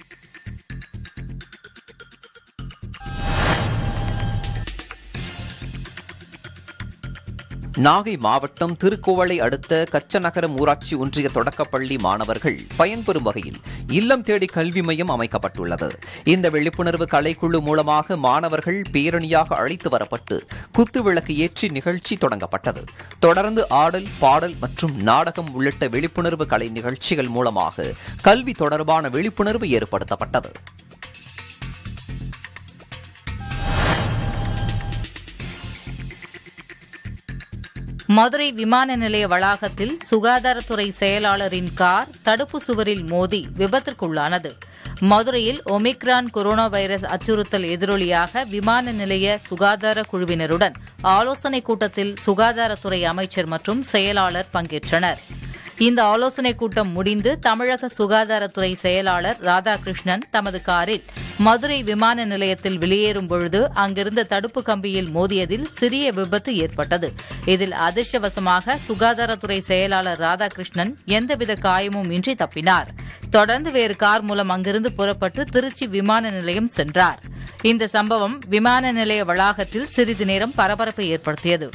S2: நாகை மாவட்டம் திருக்கோவளை அடுத்த கச்சநகரம் ஊராட்சி ஒன்றிய தொடக்கப்பள்ளி மாணவர்கள் பயன்பெறும் வகையில் இல்லம் தேடி கல்வி மையம் அமைக்கப்பட்டுள்ளது இந்த விழிப்புணர்வு கலைக்குழு மூலமாக மாணவர்கள் பேரணியாக அழைத்து வரப்பட்டு குத்துவிளக்கு ஏற்றி நிகழ்ச்சி தொடங்கப்பட்டது தொடர்ந்து ஆடல் பாடல் மற்றும் நாடகம் உள்ளிட்ட விழிப்புணர்வு கலை நிகழ்ச்சிகள் மூலமாக கல்வி தொடர்பான விழிப்புணர்வு ஏற்படுத்தப்பட்டது
S4: மதுரை விமான நிலைய வளாகத்தில் சுகாதாரத்துறை செயலாளரின் கார் தடுப்பு சுவரில் மோதி விபத்திற்குள்ளானது மதுரையில் ஒமிக்ரான் கொரோனா வைரஸ் அச்சுறுத்தல் எதிரொலியாக விமான நிலைய சுகாதார குழுவினருடன் ஆலோசனைக் கூட்டத்தில் சுகாதாரத்துறை அமைச்சர் மற்றும் செயலாளர் பங்கேற்றனர் இந்த ஆலோசனைக் கூட்டம் முடிந்து தமிழக சுகாதாரத்துறை செயலாளர் ராதாகிருஷ்ணன் தமது காரில் மதுரை விமான நிலையத்தில் வெளியேறும் பொழுது அங்கிருந்த தடுப்பு கம்பியில் மோதியதில் சிறிய விபத்து ஏற்பட்டது இதில் அதிர்ஷ்டவசமாக சுகாதாரத்துறை செயலாளர் ராதாகிருஷ்ணன் எந்தவித காயமும் இன்றி தப்பினார் தொடர்ந்து வேறு கார் மூலம் அங்கிருந்து புறப்பட்டு திருச்சி விமான நிலையம் சென்றார் இந்த சம்பவம் விமான நிலைய வளாகத்தில் சிறிது நேரம் பரபரப்பை ஏற்படுத்தியது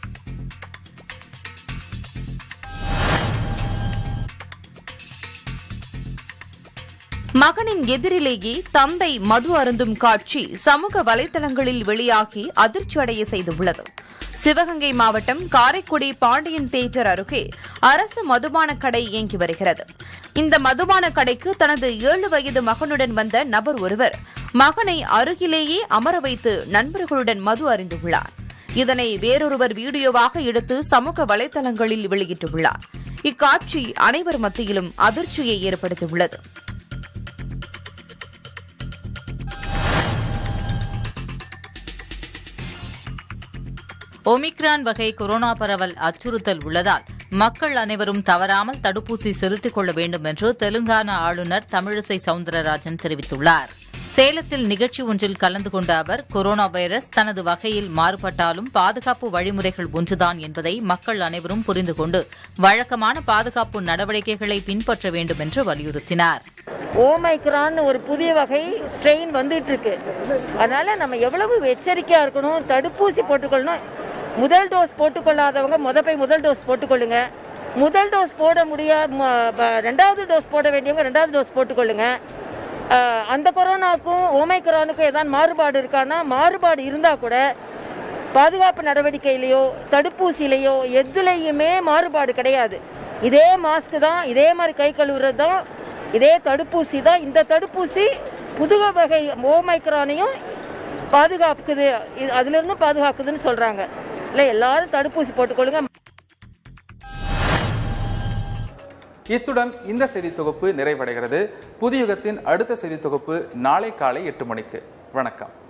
S3: மகனின் எதிரிலேயே தந்தை மது அருந்தும் காட்சி சமூக வலைதளங்களில் வெளியாகி அதிர்ச்சியடைய செய்துள்ளது சிவகங்கை மாவட்டம் காரைக்குடி பாண்டியன் தேட்டர் அருகே அரசு மதுபான கடை இயங்கி வருகிறது இந்த மதுபான கடைக்கு தனது ஏழு வயது மகனுடன் வந்த நபர் ஒருவர் மகனை அருகிலேயே அமர வைத்து நண்பர்களுடன் மது அறிந்துள்ளார் இதனை வேறொருவர் வீடியோவாக எடுத்து சமூக வலைதளங்களில் வெளியிட்டுள்ளார் இக்காட்சி அனைவர் மத்தியிலும் அதிர்ச்சியை ஏற்படுத்தியுள்ளது
S4: ஒமிக்ரான் வகை கொரோனா பரவல் அச்சுறுத்தல் உள்ளதால் மக்கள் அனைவரும் தவறாமல் தடுப்பூசி செலுத்திக் கொள்ள வேண்டும் என்று தெலுங்கானா ஆளுநர் தமிழிசை சவுந்தரராஜன் தெரிவித்துள்ளார் சேலத்தில் நிகழ்ச்சி ஒன்றில் கலந்து கொண்ட அவர் கொரோனா வைரஸ் தனது வகையில் மாறுபட்டாலும் பாதுகாப்பு வழிமுறைகள் ஒன்றுதான் என்பதை மக்கள் அனைவரும் புரிந்து கொண்டு வழக்கமான பாதுகாப்பு நடவடிக்கைகளை பின்பற்ற வேண்டும் என்று வலியுறுத்தினார்
S17: ஓமைக்ரான் ஒரு புதிய வகை ஸ்ட்ரெயின் வந்துட்டு இருக்கு அதனால நம்ம எவ்வளவு எச்சரிக்கையா இருக்கணும் தடுப்பூசி போட்டுக்கொள்ளணும் முதல் டோஸ் போட்டுக்கொள்ளாதவங்க முத போய் முதல் டோஸ் போட்டுக்கொள்ளுங்க முதல் டோஸ் போட முடியா ம- ப- ரெண்டாவது டோஸ் போட வேண்டியவங்க ரெண்டாவது டோஸ் போட்டுக்கொள்ளுங்க அஹ், அந்த கொரோனாவுக்கும் ஓமைக்ரானுக்கும் ஏதாவது மாறுபாடு இருக்கான்னா மாறுபாடு இருந்தால் கூட பாதுகாப்பு நடவடிக்கையிலையோ தடுப்பூசியிலையோ எதுலேயுமே மாறுபாடு கிடையாது இதே மாஸ்க் தான் இதே மாதிரி கை கழுவுறது தான் இதே தடுப்பூசி தான் இந்த தடுப்பூசி புது வகை ஓமைக்ரானையும் பாதுகாக்குது இது- அதிலிருந்து பாதுகாக்குதுன்னு சொல்றாங்க இல்லை எல்லாரும் தடுப்பூசி போட்டுக்கொள்ளுங்க
S1: இத்துடன் இந்த செய்தி தொகுப்பு நிறைவடைகிறது புதியுகத்தின் அடுத்த செய்தி தொகுப்பு நாளை காலை எட்டு மணிக்கு வணக்கம்